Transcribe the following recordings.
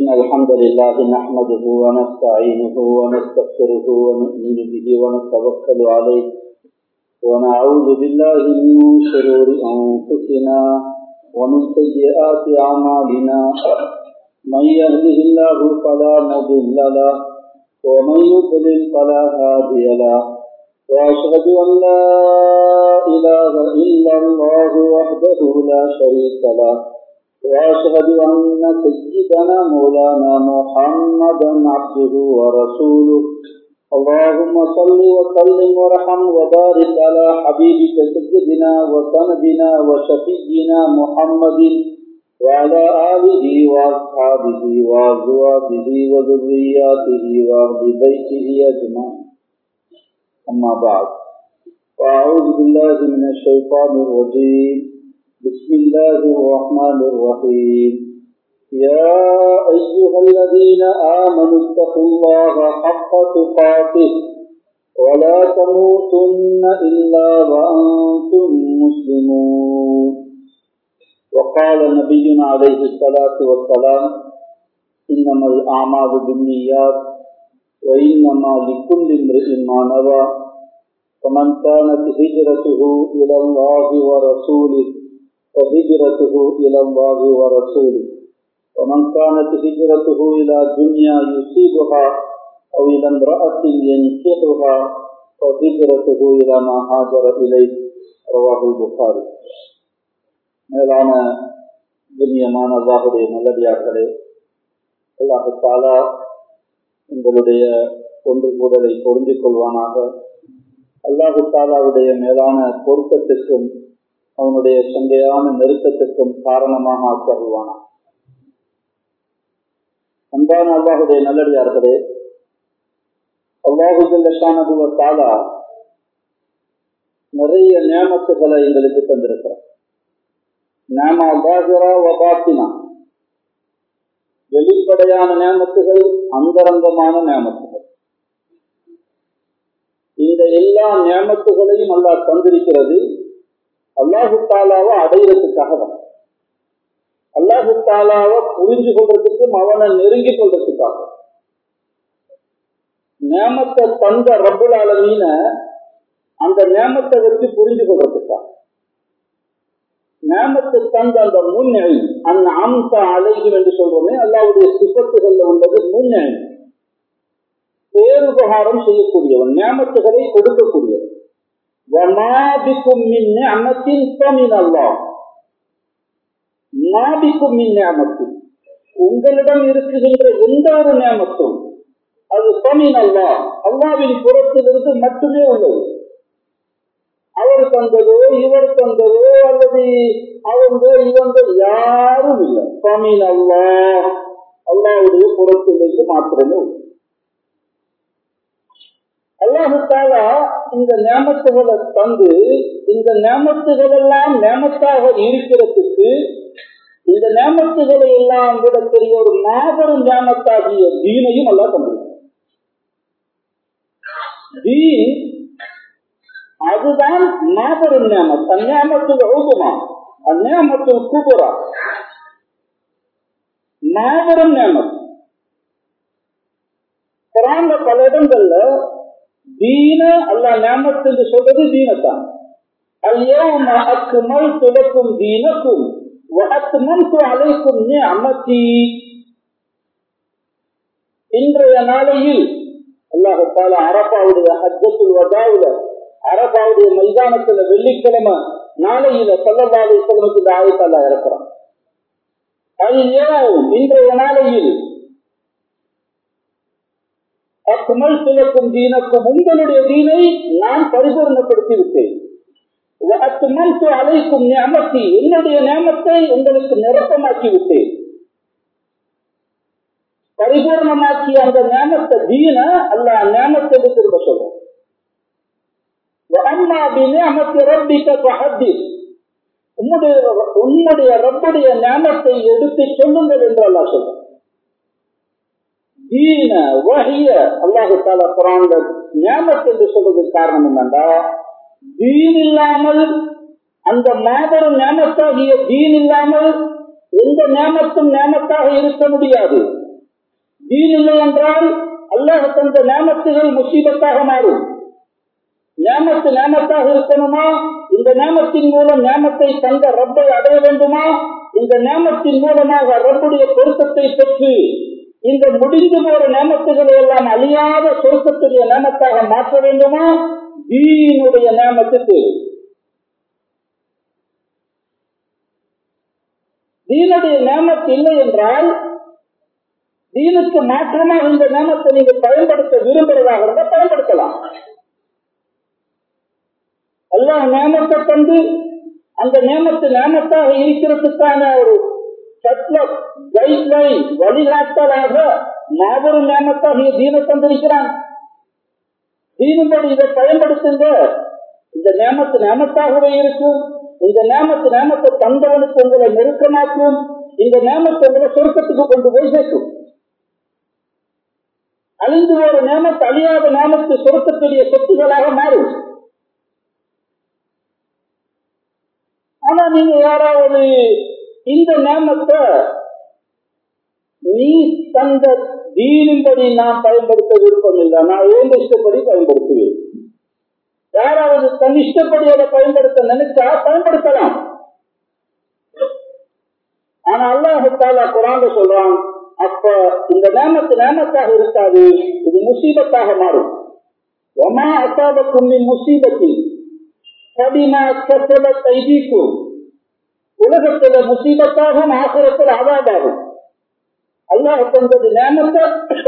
إن الحمد لله نحمده ونستعينه ونستغفره ونؤمن به ونتوكل عليه ونعوذ بالله من شرور أنفسنا ومن سيئات أعمالنا من يهده الله فلا مضل له ومن يضلل فلا هادي له وأشهد أن لا إله إلا الله وحده لا شريك له وأشهد أن سيدنا مولانا محمدا عبده ورسوله اللهم صل وسلم وارحم وبارك على حبيبك سيدنا وسندنا وشفينا محمد وعلى آله وأصحابه وأزواجه وذرياته وأهل بيته أجمعين أما بعد فأعوذ بالله من الشيطان الرجيم بسم الله الرحمن الرحيم يا أيها الذين آمنوا اتقوا الله حق تقاته ولا تموتن إلا وأنتم مسلمون وقال نبينا عليه الصلاة والسلام إنما الأعمال بالنيات وإنما لكل امرئ ما نوى ومن كانت هجرته إلى الله ورسوله فهجرته إلى الله ورسوله ومن كانت هجرته إلى دنيا يصيبها أو إلى امرأة ينكحها فهجرته إلى ما هاجر إليه رواه البخاري மேலான கண்ணியமான அல்லாஹுடைய நல்லடியார்களே அல்லாஹு தாலா உங்களுடைய ஒன்று கூடலை பொருந்திக் கொள்வானாக அல்லாஹு தாலாவுடைய மேலான பொருத்தத்திற்கும் அவனுடைய சந்தையான நெருக்கத்திற்கும் காரணமாக ஆக்கருவானா அன்பான அல்லாஹுடைய நல்லடியார்களே அல்லாஹு தாலா நிறைய நியமத்துகளை எங்களுக்கு தந்திருக்கிறார் நாம பாஜரா வபாத்தினா வெளிப்படையான நியமத்துகள் அந்தரங்கமான நியமத்துகள் இந்த எல்லா நியமத்துகளையும் அல்லாஹ் தந்திருக்கிறது அல்லாஹு தாலாவை அடையிறதுக்காக தான் அல்லாஹு தாலாவை புரிஞ்சு கொள்றதுக்கும் அவனை நெருங்கி கொள்றதுக்காக நேமத்தை தந்த ரப்புல் ஆலமீன அந்த நேமத்தை வச்சு புரிஞ்சு கொள்றதுக்காக நேமத்தை தந்த அந்த முன்னணி அந்த அம்ச அலைகள் என்று சொல்றோமே அல்லாவுடைய சிப்பத்துகள்ல உள்ளது முன்னணி பேருபகாரம் செய்யக்கூடியவன் நியமத்துகளை கொடுக்கக்கூடியவன் உங்களிடம் இருக்குகின்ற எந்த ஒரு நியமத்தும் அது சமீன் அல்லா அல்லாவின் புறத்திலிருந்து மட்டுமே உள்ளது அவர் தந்ததோ இவர் தந்ததோ அல்லது அவங்க இவங்க யாரும் இல்லை சமீன் அல்லா அல்லாவுடைய புறத்திலிருந்து மாத்திரமே உள்ளது அல்லாஹாலா இந்த நேமத்துகளை தந்து இந்த நேமத்துகள் எல்லாம் நேமத்தாக இருக்கிறதுக்கு இந்த நேமத்துகளை எல்லாம் விடக்கூடிய ஒரு மாபெரும் நேமத்தாகிய தீனையும் அல்லா தந்து தீன் அதுதான் மாபெரும் நேமத் அந்நேமத்துக்கு ஊதுமா அந்நேமத்து கூபுரா மாபெரும் நேமத் குரான்ல பல இடங்கள்ல தீன அல்லா நேமத் என்று சொல்றது தீனத்தான் اليوم أكملت لكم دينكم وأتممت عليكم نعمتي இன்றைய நாளையில் அல்லாஹால அரபாவுடைய ஹஜ்ஜத்துல் வதாவுல அரபாவுடைய மைதானத்துல வெள்ளிக்கிழமை நாளையில சல்லல்லாஹு செல்வத்துக்கு இந்த ஆயத்தல்லா இறக்குறான் இன்றைய நாளையில் அக்குமல் சிலக்கும் தீனக்கும் உங்களுடைய தீனை நான் பரிபூர்ணப்படுத்தி விட்டேன் அழைக்கும் நியமத்தி என்னுடைய நியமத்தை உங்களுக்கு நிரப்பமாக்கி விட்டேன் பரிபூர்ணமாக்கிய அந்த நியமத்தை தீன அல்ல நியமத்தை திரும்ப சொல்றோம் உன்னுடைய உன்னுடைய ரப்புடைய ஞானத்தை எடுத்து சொல்லுங்கள் என்று அல்லா சொல்றோம் தீன வகிய அல்லாஹு தாலா குரான் ஞாபகத்தை என்று சொல்றதுக்கு காரணம் என்னண்டா தீன் இல்லாமல் அந்த மாபெரும் ஞானத்தாகிய தீன் இல்லாமல் எந்த ஞானத்தும் ஞானத்தாக இருக்க முடியாது தீன் இல்லை என்றால் அல்லாஹ் தந்த நேமத்துகள் முசீபத்தாக மாறும் நேமத்து நேமத்தாக இருக்கணுமா இந்த நேமத்தின் மூலம் நேமத்தை தந்த ரப்பை அடைய வேண்டுமா இந்த நேமத்தின் மூலமாக ரப்புடைய பொருத்தத்தை பெற்று இந்த முடிந்து போற நேமத்துகளை எல்லாம் அழியாத சொருக்கத்துடைய நேமத்தாக மாற்ற வேண்டுமா தீனுடைய நேமத்துக்கு தீனுடைய நேமத்து இல்லை என்றால் தீனுக்கு மாற்றமாக இந்த நேமத்தை நீங்க பயன்படுத்த விரும்புறதாக இருந்தால் பயன்படுத்தலாம் எல்லா நேமத்தை தந்து அந்த நேமத்து நேமத்தாக இருக்கிறதுக்கான ஒரு சட்ல கைட்லைன் வழிகாட்டலாக மாபெரும் நேமத்தாக தீன தந்திருக்கிறான் தீனும்படி இதை பயன்படுத்துங்க இந்த நேமத்து நேமத்தாகவே இருக்கும் இந்த நேமத்து நேமத்தை தந்தவனுக்கு உங்களை நெருக்கமாக்கும் இந்த நேமத்தை உங்களை சொர்க்கத்துக்கு கொண்டு போய் சேர்க்கும் அழிந்து ஒரு நேமத்து அழியாத நேமத்து சொர்க்கத்துடைய சொத்துகளாக மாறும் ஆனா நீங்க யாராவது இந்த நேமத்தை நீ தந்த தீனின்படி நான் பயன்படுத்த விருப்பம் இல்லை நான் ஏன் இஷ்டப்படி பயன்படுத்துவேன் யாராவது தன் இஷ்டப்படி அதை பயன்படுத்த நினைச்சா பயன்படுத்தலாம் ஆனா அல்லாஹால குரான் சொல்றான் அப்ப இந்த நேமத்து நேமத்தாக இருக்காது இது முசீபத்தாக மாறும் ஒமா அசாபக்கும் முசீபத்தில் கடிமா கசல தைதீக்கும் உலகத்துல முசீபத்தாகும் ஆசிரத்தில் ஆதாபாகும் அல்லாஹ் தந்தது நேமத்தை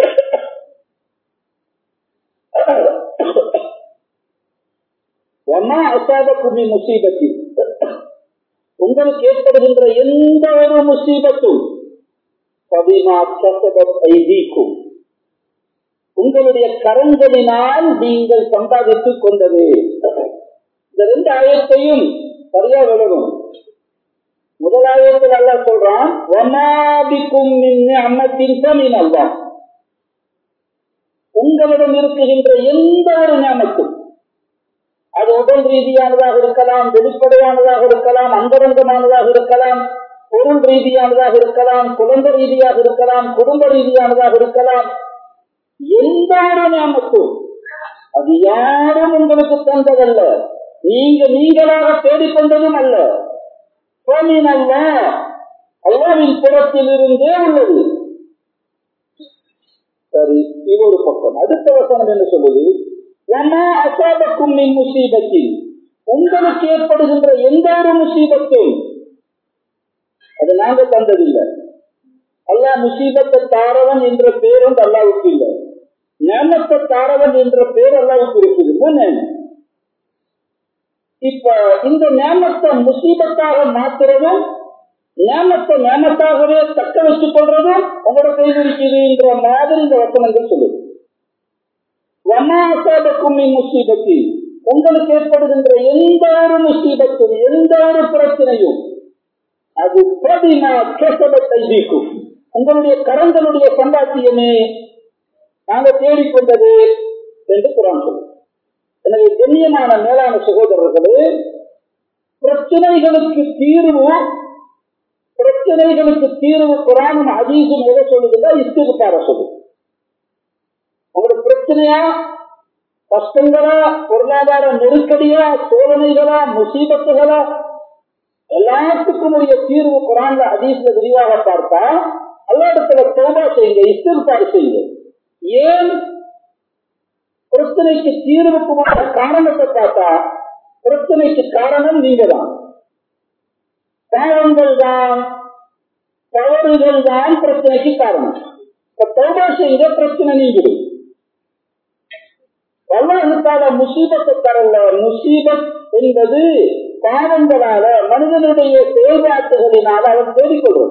ஒன்னா அசாபக்கும் முசீபத்தில் உங்களுக்கு ஏற்படுகின்ற எந்த ஒரு முசீபத்தும் கடிமா கசல தைதீக்கும் உங்களுடைய கரங்களினால் நீங்கள் சம்பாதித்துக் கொண்டது இந்த ரெண்டு ஆயத்தையும் சரியா விளங்கும் முதலாயத்தில் அல்ல சொல்றான் ஒமாபிக்கும் அம்மத்தின் சமீன் அல்லா உங்களிடம் இருக்குகின்ற எந்த ஒரு ஞானத்தும் அது உடல் ரீதியானதாக இருக்கலாம் வெளிப்படையானதாக இருக்கலாம் அந்தரங்கமானதாக இருக்கலாம் பொருள் ரீதியானதாக இருக்கலாம் குழந்தை ரீதியாக இருக்கலாம் குடும்ப ரீதியானதாக இருக்கலாம் எந்த ஒரு ஞானத்தும் அது யாரும் உங்களுக்கு தந்ததல்ல நீங்க நீங்களாக தேடிக்கொண்டதும் அல்ல கோமின் அல்ல அல்லாவின் புறத்தில் இருந்தே உள்ளது சரி இது ஒரு பக்கம் அடுத்த வசனம் என்ன சொல்லுது அசாபக்கும் மின் முசீபத்தில் உங்களுக்கு ஏற்படுகின்ற எந்த ஒரு முசீபத்தும் அது நாங்க தந்ததில்லை அல்லா முசீபத்தை தாரவன் என்ற பேரும் அல்லாவுக்கு இல்லை நேமத்தை தாரவன் என்ற பேர் அல்லாவுக்கு இருக்குது மூணு இப்ப இந்த நேமத்தை முசீபத்தாக மாத்துறதும் நேமத்தை நேமத்தாகவே தக்க வச்சுக் கொள்றதும் உங்களோட கையில் இருக்குது என்ற மாதிரி இந்த வசனங்கள் சொல்லுது வமாசாபக்கும் முசீபத்தி உங்களுக்கு ஏற்படுகின்ற எந்த ஒரு முசீபத்தும் எந்த ஒரு பிரச்சனையும் அது பதினா கேசபத்தை நீக்கும் உங்களுடைய கரங்களுடைய சம்பாத்தியமே நாங்க தேடிக்கொண்டது என்று குரான் சொல்லுவோம் எனவே கண்ணியமான மேலான சகோதரர்களே பிரச்சனைகளுக்கு தீர்வு பிரச்சனைகளுக்கு தீர்வு குரானும் அதீசும் எதை சொல்லுதுன்னா இஸ்திகார சொல்லு உங்களுக்கு பிரச்சனையா கஷ்டங்களா பொருளாதார நெருக்கடியா சோதனைகளா முசீபத்துகளா எல்லாத்துக்கும் உரிய தீர்வு குரான்ல அதீஸ்ல விரிவாக பார்த்தா எல்லா இடத்துல தோபா செய்யுங்க இஸ்திகார் செய்யுங்க ஏன் பிரச்சனைக்கு தீர்வுக்குமான காரணத்தை பார்த்தா பிரச்சனைக்கு காரணம் நீங்க தான் பாவங்கள் தான் தவறுகள் தான் பிரச்சனைக்கு காரணம் தௌபா செய்த பிரச்சனை நீங்கிடும் வல்லாஹால முசீபத்தை தரல முசீபத் என்பது பாவங்களால மனிதனுடைய செயல்பாட்டுகளினால அவன் தேடிக்கொள்வது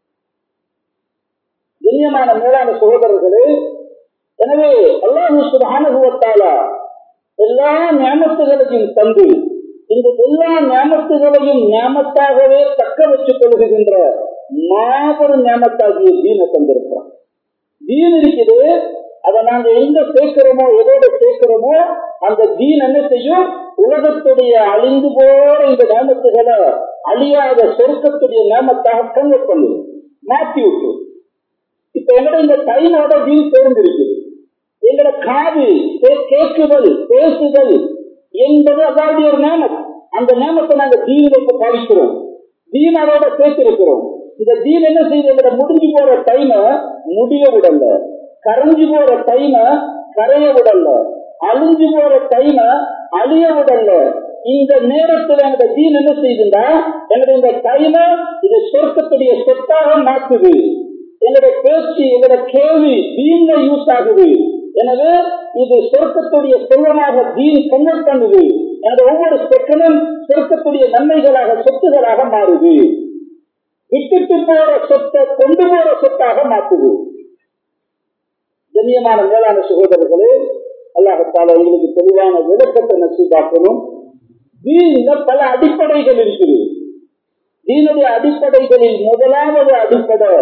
கண்ணியமான மேலான சகோதரர்களே எனவே அல்லாஹு சுபானுவத்தால எல்லா ஞாபகங்களையும் தந்து இந்த எல்லா ஞாபகங்களையும் ஞாபகத்தாகவே தக்க வச்சுக் கொள்கின்ற மாபெரும் ஞாபகத்தாகிய தீனை தந்திருக்கிறான் தீன் இருக்குது அதை நாங்க எங்க சேர்க்கிறோமோ எதோட சேர்க்கிறோமோ அந்த தீன் என்ன செய்யும் உலகத்துடைய அழிந்து போற இந்த நேமத்துகளை அழியாத சொர்க்கத்துடைய நேமத்தாக கன்வெர்ட் பண்ணுது மாற்றி விட்டு இப்ப இப்ப எங்கட இந்த டைமோட தீன் சேர்ந்திருக்குது எங்கட காது கே- கேட்குதல் பேசுதல் என்பது அதாவது ஒரு நேமம் அந்த நேமத்தை நாங்க தீனில் இப்ப பாவிக்கிறோம் தீன் அதோட சேர்த்திருக்கிறோம் இந்த தீன் என்ன செய்யுது எங்கட முடிஞ்சு போற டைம முடிய விடல கரைஞ்சு போற டைம கரைய விடல அழிஞ்சு போற டைம அழிய விடல இந்த நேரத்துல எங்க தீன் என்ன செய்யுதுன்னா எங்களுடைய இந்த டைம இது சொர்க்கத்துடைய சொத்தாக மாற்றுது எங்களுடைய பேச்சு எங்களுடைய கேள்வி தீன்ல யூஸ் ஆகுது எனவே இது சொர்க்கத்துடைய செல்வமாக தீன் கன்வெர்ட் பண்ணுது எனது ஒவ்வொரு செகண்டும் சொர்க்கத்துடைய நன்மைகளாக சொத்துகளாக மாறுது விட்டுட்டு போற சொத்தை கொண்டு போற சொத்தாக மாற்றுது கண்ணியமான மேலான சகோதரர்களே அல்லாஹத்தால உங்களுக்கு தெளிவான விளக்கத்தை நசீபாக்கணும் தீன்ல பல அடிப்படைகள் இருக்குது தீனுடைய அடிப்படைகளில் முதலாவது அடிப்படை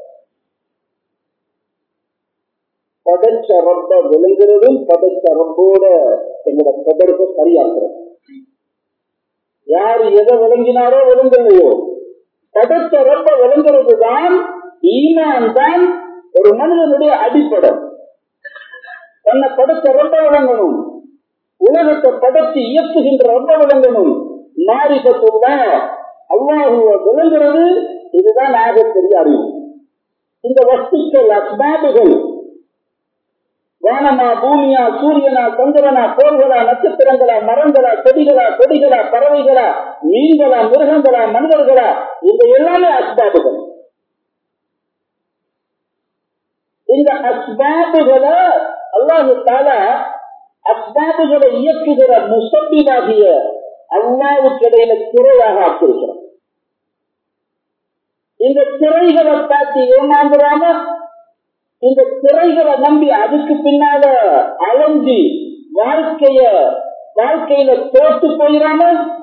படைச்ச ரப்ப விளங்குறதும் படைச்ச ரப்போட எங்களோட தொடர்பை சரியாக்குறது யார் எதை விளங்கினாரோ விளங்கலையோ படைச்ச ரப்ப விளங்குறது தான் ஈமான் தான் ஒரு மனிதனுடைய அடிப்படை தன்னை படைச்ச ரப்ப விளங்கணும் உலகத்தை படைச்சு இயக்குகின்ற ரப்ப விளங்கணும் மாறிபத்துள்ளா அல்லாஹுவ விளங்குறது இதுதான் ஆகப்பெரிய அறிவு இந்த வஸ்துக்கள் அஸ்பாபுகள் வானமா பூமியா சூரியனா சந்திரனா கோள்களா நட்சத்திரங்களா மரங்களா செடிகளா கொடிகளா பறவைகளா மீன்களா மிருகங்களா மனிதர்களா இந்த எல்லாமே அஸ்பாபுகள் இந்த அஸ்பாபுகளை அல்லாஹு தால அஸ்பாபுகளை இயக்குகிற முசப்பிலாகிய அல்லாவுக்கு இடையில திரையாக ஆக்கியிருக்கிறார் இந்த திரைகளை பார்த்து ஏமாந்துடாம இந்த திரைகளை நம்பி அதுக்கு பின்னால அலைஞ்சி வாழ்க்கைய வாழ்க்கையில தோத்து போயிடாம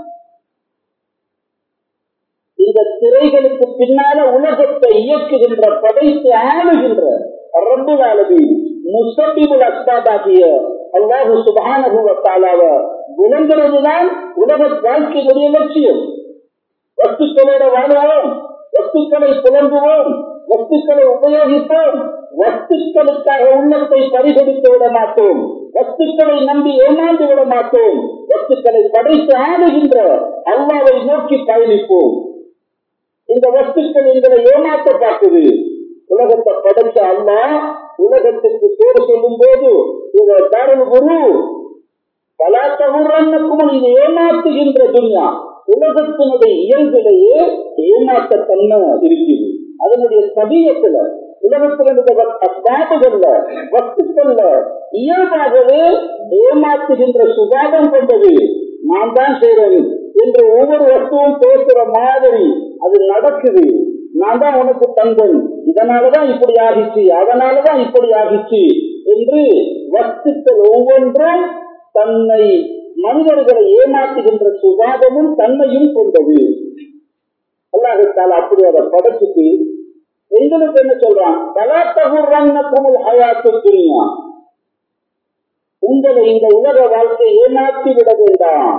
இந்த திரைகளுக்கு பின்னால உலகத்தை இயக்குகின்ற படைத்து ஆளுகின்ற ரப்பு ஆளுகி முசபிபுல் அஸ்பாபாகிய அல்லாஹு சுபானுவத்தாலாவ விளங்குறதுதான் உலக வாழ்க்கையினுடைய லட்சியம் வஸ்துக்களோட வாழ்வோம் வஸ்துக்களை புலம்புவோம் வஸ்துக்களை உபயோகிப்போம் வஸ்துக்களுக்காக உள்ளத்தை பரிகொடுத்து விட மாட்டோம் வஸ்துக்களை நம்பி ஏமாந்து விட மாட்டோம் வஸ்துக்களை படைத்து ஆடுகின்ற அல்லாவை நோக்கி பயணிப்போம் இந்த வஸ்துக்கள் எங்களை ஏமாற்ற பார்க்குது உலகத்தை படைத்த அல்லா உலகத்துக்கு பேர் சொல்லும் போது இதை தரல் குரு பலாத்தகுரன்னுக்கும் இது ஏமாற்றுகின்ற துன்யா உலகத்தினுடைய இயல்பிலேயே ஏமாற்றத்தன்மை இருக்குது அதனுடைய சபீயத்துல உலகத்தினுடைய அஸ்பாபுகள்ல வஸ்துக்கள்ல இயல்பாகவே ஏமாற்றுகின்ற சுபாவம் கொண்டது நான் தான் செய்றேன் என்று ஒவ்வொரு வஸ்துவும் பேசுற மாதிரி அது நடக்குது நான் தான் உனக்கு தந்தன் இதனாலதான் இப்படி ஆகிச்சு அதனாலதான் இப்படி ஆகிச்சு என்று வஸ்துக்கள் ஒவ்வொன்றும் தன்னை மனிதர்களை ஏமாற்றுகின்ற சுபாவமும் தன்மையும் கொண்டது அல்லாஹால அப்படி அதை படைச்சிட்டு எங்களுக்கு என்ன சொல்றான் கலாத்தகுரன்னக்குமுல் ஹயாத்து துனியா உங்களை இந்த உலக வாழ்க்கை ஏமாற்றி விட வேண்டாம்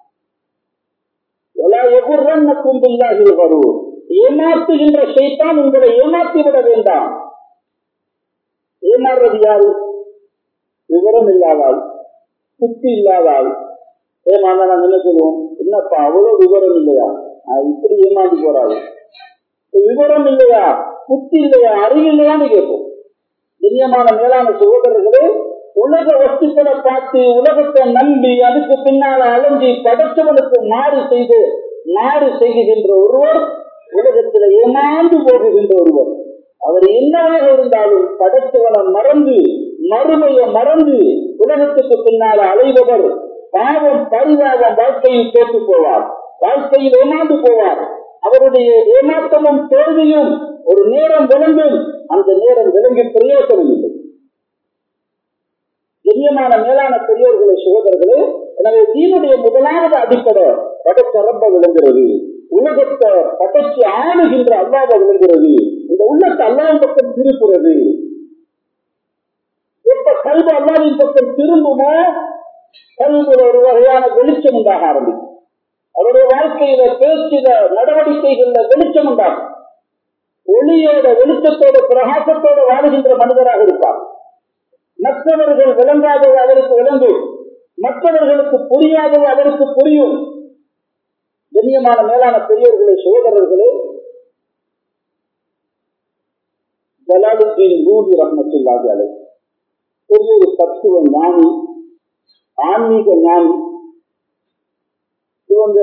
எகுரன்னக்கும் பில்லாகி வரும் ஏமாற்றுகின்ற செய்தான் உங்களை ஏமாற்றி விட வேண்டாம் ஏமாறுறது யாரு விவரம் இல்லாதால் புத்தி இல்லாதால் ஏமாந்தா நாங்க என்ன சொல்லுவோம் என்னப்பா அவ்வளவு விவரம் இல்லையா நான் இப்படி ஏமாந்து போறாரு விவரம் இல்லையா புத்தி இல்லையா அறிவு இல்லையான்னு கேட்போம் கண்ணியமான மேலான சகோதரர்களே உலக வஸ்துக்களை பார்த்து உலகத்தை நம்பி அதுக்கு பின்னால அலைஞ்சி படைத்தவனுக்கு மாறு செய்து மாறு செய்கின்ற ஒருவர் உலகத்தில் ஏமாந்து போகுகின்ற ஒருவர் அவர் என்னவாக இருந்தாலும் படைத்தவனை மறந்து மறுமையை மறந்து உலகத்துக்கு பின்னால் அலைபவர் பாவம் பரிதாபம் வாழ்க்கையில் தோற்று போவார் வாழ்க்கையில் ஏமாந்து போவார் அவருடைய ஏமாற்றமும் தோல்வியும் ஒரு நேரம் விளங்கும் அந்த நேரம் விளங்கி பிரயோசனம் இல்லை கண்ணியமான மேலான பெரியோர்களே சகோதரர்களே எனவே தீனுடைய முதலாவது அடிப்படை படைச்சரம்ப விளங்குகிறது உலகத்தை படைச்சு ஆளுகின்ற அல்லாத விளங்குகிறது இந்த உள்ளத்தை அல்லாவின் பக்கம் திருப்புறது எப்ப கல்வி அல்லாவின் பக்கம் திரும்புமோ கல்வியில் ஒரு வகையான வெளிச்சம் உண்டாக ஆரம்பிக்கும் அவருடைய வாழ்க்கையில பேச்சில நடவடிக்கைகள்ல வெளிச்சம் உண்டாகும் ஒளியோட வெளிச்சத்தோட பிரகாசத்தோட வாழுகின்ற மனிதராக இருப்பார் மற்றவர்கள் விளங்காதது அவருக்கு விளங்கும் மற்றவர்களுக்கு புரியாதது அவருக்கு புரியும் கண்ணியமான மேலான பெரியவர்களே சோதரர்களே ஜலாலுத்தீன் ரூபி ரஹமத்துல்லாஹி அலை பெரிய ஒரு தத்துவ ஞானி ஆன்மீக ஞானி இவங்க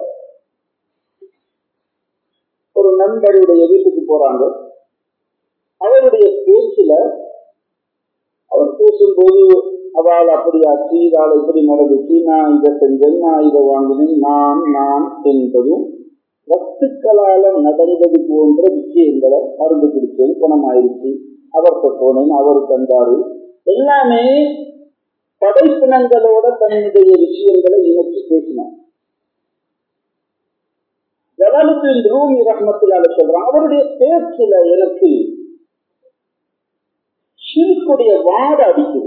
ஒரு நண்பருடைய வீட்டுக்கு போறாங்க அவருடைய பேச்சுல அவர் பேசும்போது அவள் அப்படியாச்சு இதால் இப்படி நடந்துச்சு நான் இதை செஞ்சேன் நான் இதை வாங்கினேன் நான் நான் என்பதும் வஸ்துக்களால நடந்தது போன்ற விஷயங்களை மருந்து குடிச்சேன் குணமாயிருச்சு அவர்கிட்ட போனேன் அவர் தந்தாரு எல்லாமே படைப்பினங்களோட தன்னுடைய விஷயங்களை இணைச்சு பேசினார் ஜலாலுத்தின் ரூமி ரஹ்மத்துலால சொல்றான் அவருடைய பேச்சுல எனக்கு ஷிருக்குடைய வாட அடிக்குது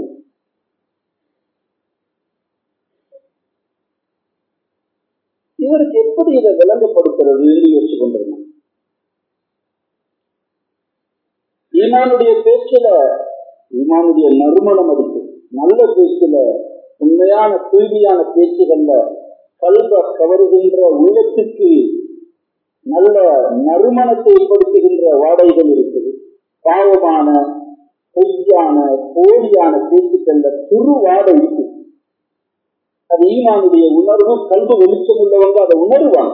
இவருக்கு எப்படி இதை விளங்கப்படுத்துறது என்று யோசிச்சு கொண்டிருந்தார் ஈமானுடைய பேச்சுல ஈமானுடைய நறுமணம் அடிக்கும் நல்ல பேச்சுல உண்மையான தூய்மையான பேச்சுகள்ல கல்வ கவருகின்ற உள்ளத்துக்கு நல்ல நறுமணத்தை ஏற்படுத்துகின்ற வாடைகள் இருக்குது பாவமான பொய்யான போலியான பேச்சுக்கள்ல துரு வாடை இருக்கு அது ஈமானுடைய உணர்வு கல்வி வெளிச்சம் உள்ளவங்க அதை உணர்வாங்க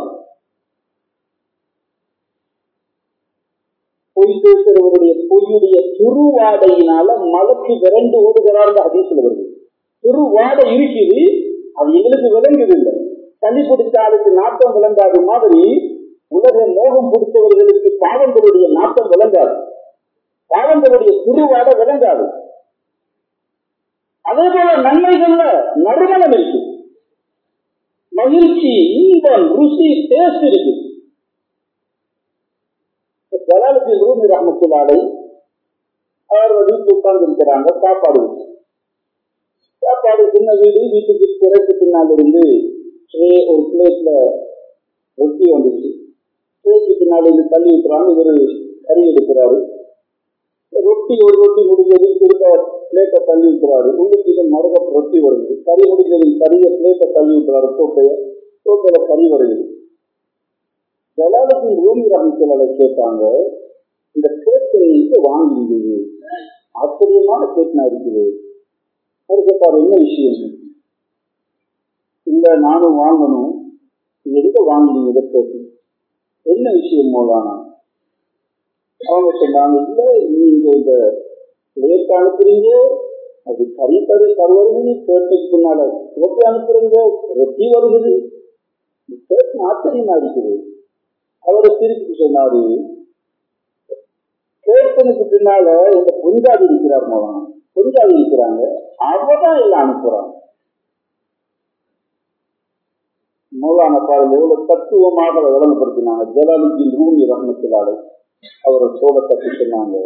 பொய் பேசுறவருடைய பொய்யுடைய துருவாடையினால மலக்கு விரண்டு ஓடுகிறார் அதிசல வருது துருவாடை இருக்குது அது எங்களுக்கு விளங்குது இல்லை சளி பிடிச்சாலுக்கு நாட்டம் விளங்காத மாதிரி உலக மோகம் பிடித்தவர்களுக்கு பாவங்களுடைய நாட்டம் விளங்காது பாவங்களுடைய துருவாடை விளங்காது அதே போல நன்மைகள்ல நறுமணம் இருக்கு மகிழ்ச்சி இன்பம் ருசி டேஸ்ட் இருக்கு ஜலாலுக்கு ரூமி ரஹமத்துலாலை அவர் வீட்டுக்கு உட்கார்ந்து இருக்கிறாங்க சாப்பாடு வச்சு சாப்பாடு சின்ன வீடு வீட்டுக்கு திரைக்கு பின்னால் இருந்து ஒரு பிளேட்ல ரொட்டி வந்துச்சு திரைக்கு பின்னால் இருந்து தள்ளி விட்டுறாங்க இவர் கறி எடுக்கிறாரு ரொட்டி ஒரு ரொட்டி முடிஞ்சது திரும்ப பிளேட்டை தள்ளி விட்டுறாரு உங்களுக்கு இது மருக ரொட்டி வருது கறி முடிஞ்சது கறிய பிளேட்டை தள்ளி விட்டுறாரு தோப்பைய தோப்பையில கறி வருது ஜலாலத்தின் ரூமி ரஹமத்துலாலை கேட்டாங்க இந்த கேட்டு எங்க வாங்கிடுது ஆச்சரியமான கேட்னா இருக்குது அவர் கேட்டார் என்ன விஷயம் இல்ல நானும் வாங்கணும் இது எங்க வாங்கினீங்க இதை கேட்டு என்ன விஷயம் மூலானா அவங்க சொன்னாங்க இல்ல நீங்க இந்த பிளேட் அனுப்புறீங்க அது கறி கறி கரு வருது கேட்டுக்கு பின்னால ரொட்டி அனுப்புறீங்க ரொட்டி வருகிறது கேட்டு ஆச்சரியமா இருக்குது அவரை திருப்பி சொன்னாரு கேட்டனுக்கு பின்னால இந்த பொஞ்சாதி இருக்கிறார் மூலம் பொஞ்சாதி இருக்கிறாங்க அவதான் எல்லாம் அனுப்புறாங்க மௌலான பாருங்க எவ்வளவு தத்துவமாக விளங்கப்படுத்தினாங்க ஜலாலுஜின் ரூமி ரத்னத்திலாலே அவரை சோழ தப்பி சொன்னாங்க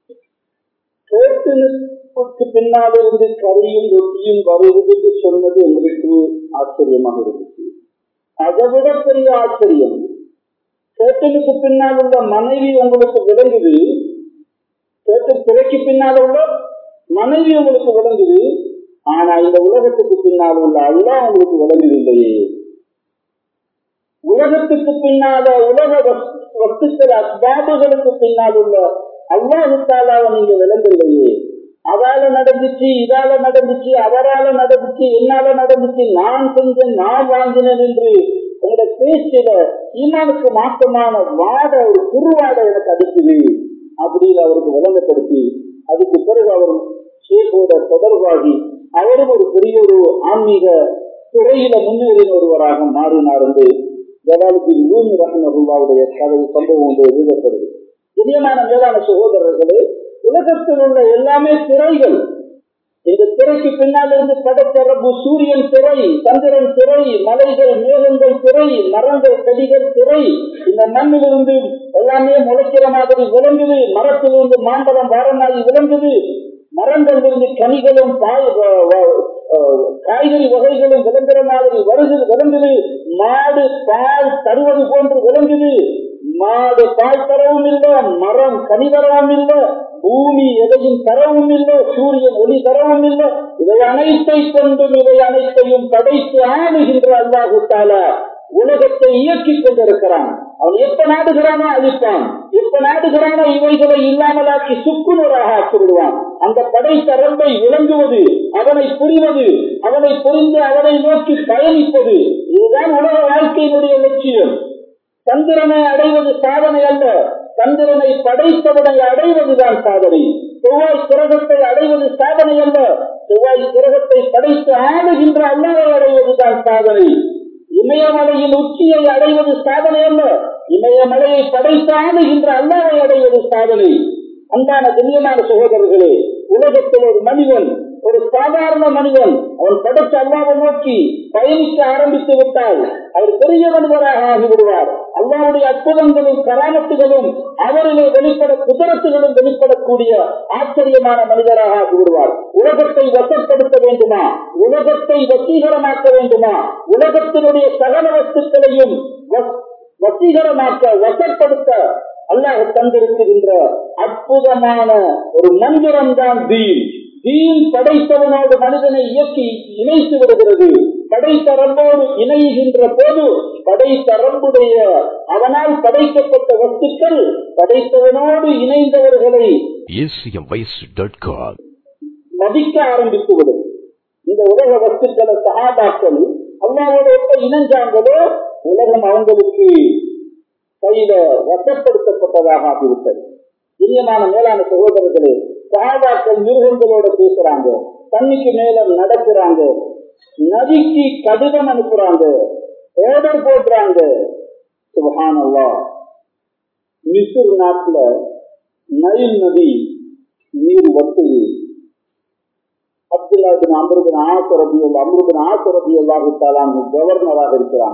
கேட்டனுக்கு பின்னால் இருந்து கறியும் ரொட்டியும் வருவது என்று சொன்னது உங்களுக்கு ஆச்சரியமாக இருந்துச்சு அதை விட பெரிய ஆச்சரியம் கேட்டனுக்கு பின்னால் உள்ள மனைவி உங்களுக்கு விளங்குது கேட்டு திரைக்கு பின்னால் உள்ள மனைவி உங்களுக்கு விளங்குது ஆனா இந்த உலகத்துக்கு பின்னால் உள்ள அல்லா உங்களுக்கு விளங்குது இல்லையே உலகத்துக்கு பின்னால உலக வஸ்துக்கள் அஸ்பாபுகளுக்கு பின்னால் உள்ள அல்லாஹுத்தாலாவை நீங்க விளங்கலையே அதால நடந்துச்சு இதால நடந்துச்சு அவரால நடந்துச்சு என்னால நடந்துச்சு நான் செஞ்சேன் நான் வாங்கினேன் என்று உங்களோட பேச்சில ஈமானுக்கு மாற்றமான வாட ஒரு குருவாட எனக்கு அடிக்குது அப்படின்னு அவருக்கு விளங்கப்படுத்தி அதுக்கு பிறகு அவர் ஷேக்கோட தொடர்பாகி அவரும் ஒரு பெரிய ஒரு ஆன்மீக துறையில முன்னேறின ஒருவராக மாறினார் என்று ஜலாலுக்கு பூமி ரஹ்மஹுல்லாவுடைய கதை சம்பவம் ஒன்று எழுதப்படுது இனியமான மேலான சகோதரர்களே உலகத்தில் உள்ள எல்லாமே திரைகள் இந்த திரைக்கு பின்னால் இருந்து படைத்தரப்பு சூரியன் திரை சந்திரன் திரை மலைகள் மேகங்கள் திரை மரங்கள் செடிகள் திரை இந்த மண்ணிலிருந்து எல்லாமே முளைக்கிற மாதிரி விளங்குது மரத்திலிருந்து மாம்பழம் வாரமாகி விளங்குது மரங்களிலிருந்து கனிகளும் பாய் அஹ், காய்கறி வகைகளும் விளங்குற மாதிரி வருகிறது விளங்குது மாடு பால் தருவது போன்று விளங்குது மாடு பால் தரவும் இல்லை மரம் கனி தரவும் இல்லை பூமி எதையும் தரவும் இல்லை சூரியன் ஒளி தரவும் இல்லை இவை அனைத்தை கொண்டும் இவை அனைத்தையும் படைத்து ஆளுகின்ற அல்லாஹு தாலா உலகத்தை இயக்கிக் கொண்டிருக்கிறான் அவன் எப்ப நாடுகிறானோ அழிப்பான் எப்ப நாடுகிறானோ இவைகளை இல்லாமலாக்கி சுக்குநூறாக ஆக்கி விடுவான் அந்த படைத்த ரம்பை விளங்குவது அவனை புரிவது அவனை புரிந்து அவனை நோக்கி பயணிப்பது இதுதான் உலக வாழ்க்கையினுடைய லட்சியம் சந்திரனை அடைவது சாதனை அல்ல சந்திரனை படைத்தவனை அடைவதுதான் சாதனை செவ்வாய் கிரகத்தை அடைவது சாதனை அல்ல செவ்வாய் கிரகத்தை படைத்து ஆளுகின்ற அல்லாவை அடைவதுதான் சாதனை இமயமலையின் உச்சியை அடைவது சாதனை அல்ல இமயமலையை படைத்து ஆளுகின்ற அல்லாவை அடைவது சாதனை அன்பான கண்ணியமான சகோதரர்களே உலகத்தில் ஒரு மனிதன் ஒரு சாதாரண மனிதன் அவன் படைத்த அல்லாவை நோக்கி பயணிக்க ஆரம்பித்து விட்டால் அவர் பெரிய மனிதராக ஆகிவிடுவார் அல்லாவுடைய அற்புதங்களும் கராமத்துகளும் அவரிலே வெளிப்பட குதிரத்துகளும் வெளிப்படக்கூடிய ஆச்சரியமான மனிதராக ஆகிவிடுவார் உலகத்தை வசப்படுத்த வேண்டுமா உலகத்தை வசீகரமாக்க வேண்டுமா உலகத்தினுடைய சகல வஸ்துக்களையும் வஸ்- வசீகரமாக்க வசப்படுத்த அல்லாஹ் தந்திருக்கின்ற அற்புதமான ஒரு மந்திரம் தான் தீன் தீன் படைத்தவனோடு மனிதனை இயக்கி இணைத்து விடுகிறது படைத்த ரம்போடு இணைகின்ற போது படைத்த ரம்புடைய அவனால் படைக்கப்பட்ட வஸ்துக்கள் படைத்தவனோடு இணைந்தவர்களை acmvoice.com. மதிக்க ஆரம்பித்து விடும் இந்த உலக வஸ்துக்களை சகாபாக்கள் அல்லாவோட எப்ப இணைஞ்சாங்களோ உலகம் அவங்களுக்கு கையில வசப்படுத்தப்பட்டதாக ஆகிவிட்டது இனியமான மேலான சகோதரர்களே சகாபாக்கள் மிருகங்களோட பேசுறாங்க தண்ணிக்கு மேல நடக்கிறாங்க நதிக்கு கடிதம் அனுப்புறாங்க ஓடர் போடுறாங்க சுபஹானல்லா மிசுர் நாட்டுல நைல் நதி நீர் வட்டுது அப்துல்லா பின் அம்ருபின் ஆசரபி அம்ருபின் ஆசரபி அல்லாஹுத்தாலான் கவர்னராக இருக்கிறாங்க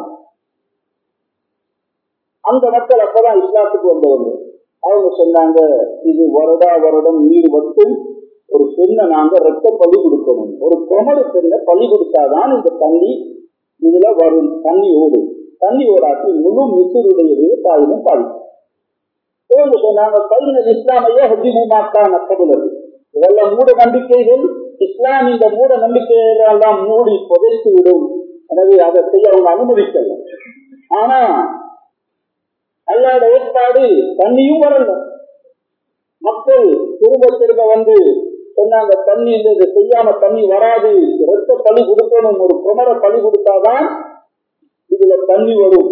அந்த மக்கள் அப்பதான் இஸ்லாத்துக்கு வந்தவங்க அவங்க சொன்னாங்க இது வருடா வருடம் நீர் வட்டும் ஒரு பெண்ணை நாங்க ரத்த பலி கொடுக்கணும் ஒரு குமரு பெண்ணை பலி கொடுத்தாதான் இந்த தண்ணி இதுல வரும் தண்ணி ஓடும் தண்ணி ஓடாட்டி முழு மிசுருடைய விவசாயமும் பாதிக்கும் இவங்க சொன்னாங்க பைனல் இஸ்லாமையோ ஹஜிமுமாக்கான கபுலது இதெல்லாம் மூட நம்பிக்கைகள் இஸ்லாம் இந்த மூட நம்பிக்கைகள் எல்லாம் மூடி புதைத்து விடும் எனவே அதை செய்ய அவங்க அனுமதிக்கல ஆனா அல்லாட ஏற்பாடு தண்ணியும் வரல மக்கள் திரும்ப திரும்ப வந்து சொன்னாங்க தண்ணி இல்லை இதை செய்யாம தண்ணி வராது ரத்த பலி கொடுக்கணும் ஒரு குமர பலி கொடுத்தாதான் இதுல தண்ணி வரும்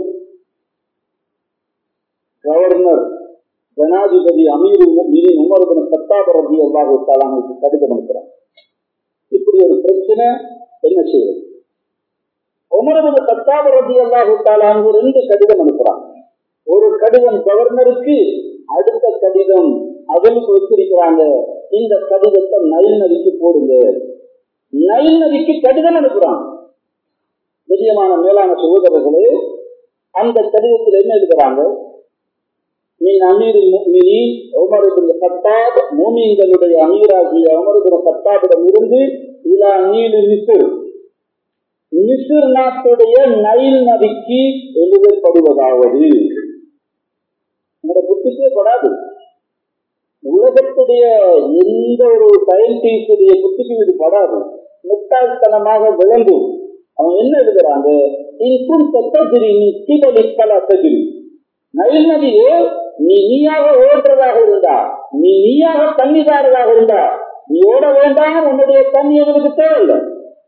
கவர்னர் ஜனாதிபதி அமீர் மினி உமர்பின் சத்தாப ரபி அல்லாஹு தாலானுக்கு கடிதம் அனுப்புறார் இப்படி ஒரு பிரச்சனை என்ன செய்யுது உமரபின் சத்தாப ரபி அல்லாஹு தாலானு ரெண்டு கடிதம் அனுப்புறாங்க ஒரு கடிதம் கவர்னருக்கு அடுத்த கடிதம் அவனுக்கு வச்சிருக்கிறாங்க இந்த கடிதத்தை நைல் நதிக்கு போடுங்க நைல் நதிக்கு கடிதம் அனுப்புறாங்க நிச்சயமான மேலான சகோதரர்களே அந்த கடிதத்தில் என்ன எழுதுறாங்க நீ அமீரில் முக்மினி உமருபின் கத்தாப் மூமிங்களுடைய அமீராகிய உமருபின் கத்தாபிடம் இருந்து இலா நீலு மிசுர் மிசுர் நாட்டுடைய நைல் நதிக்கு எழுதப்படுவதாவது என்னோட புத்திக்கே படாது உலகத்துடைய எந்த ஒரு சயின்டிஸ்டுடைய புத்திக்கும் இது படாது முட்டாள்தனமாக விளங்கும் அவன் என்ன எழுதுறாங்க இன்கும் தத்தகிரி நீ சீபலிக்கல தகிரி நைல் நதியே நீ நீயாக ஓடுறதாக இருந்தா நீ நீயாக தண்ணிதாரதாக இருந்தா நீ ஓட வேண்டாம் உன்னுடைய தண்ணி எங்களுக்கு தேவையில்லை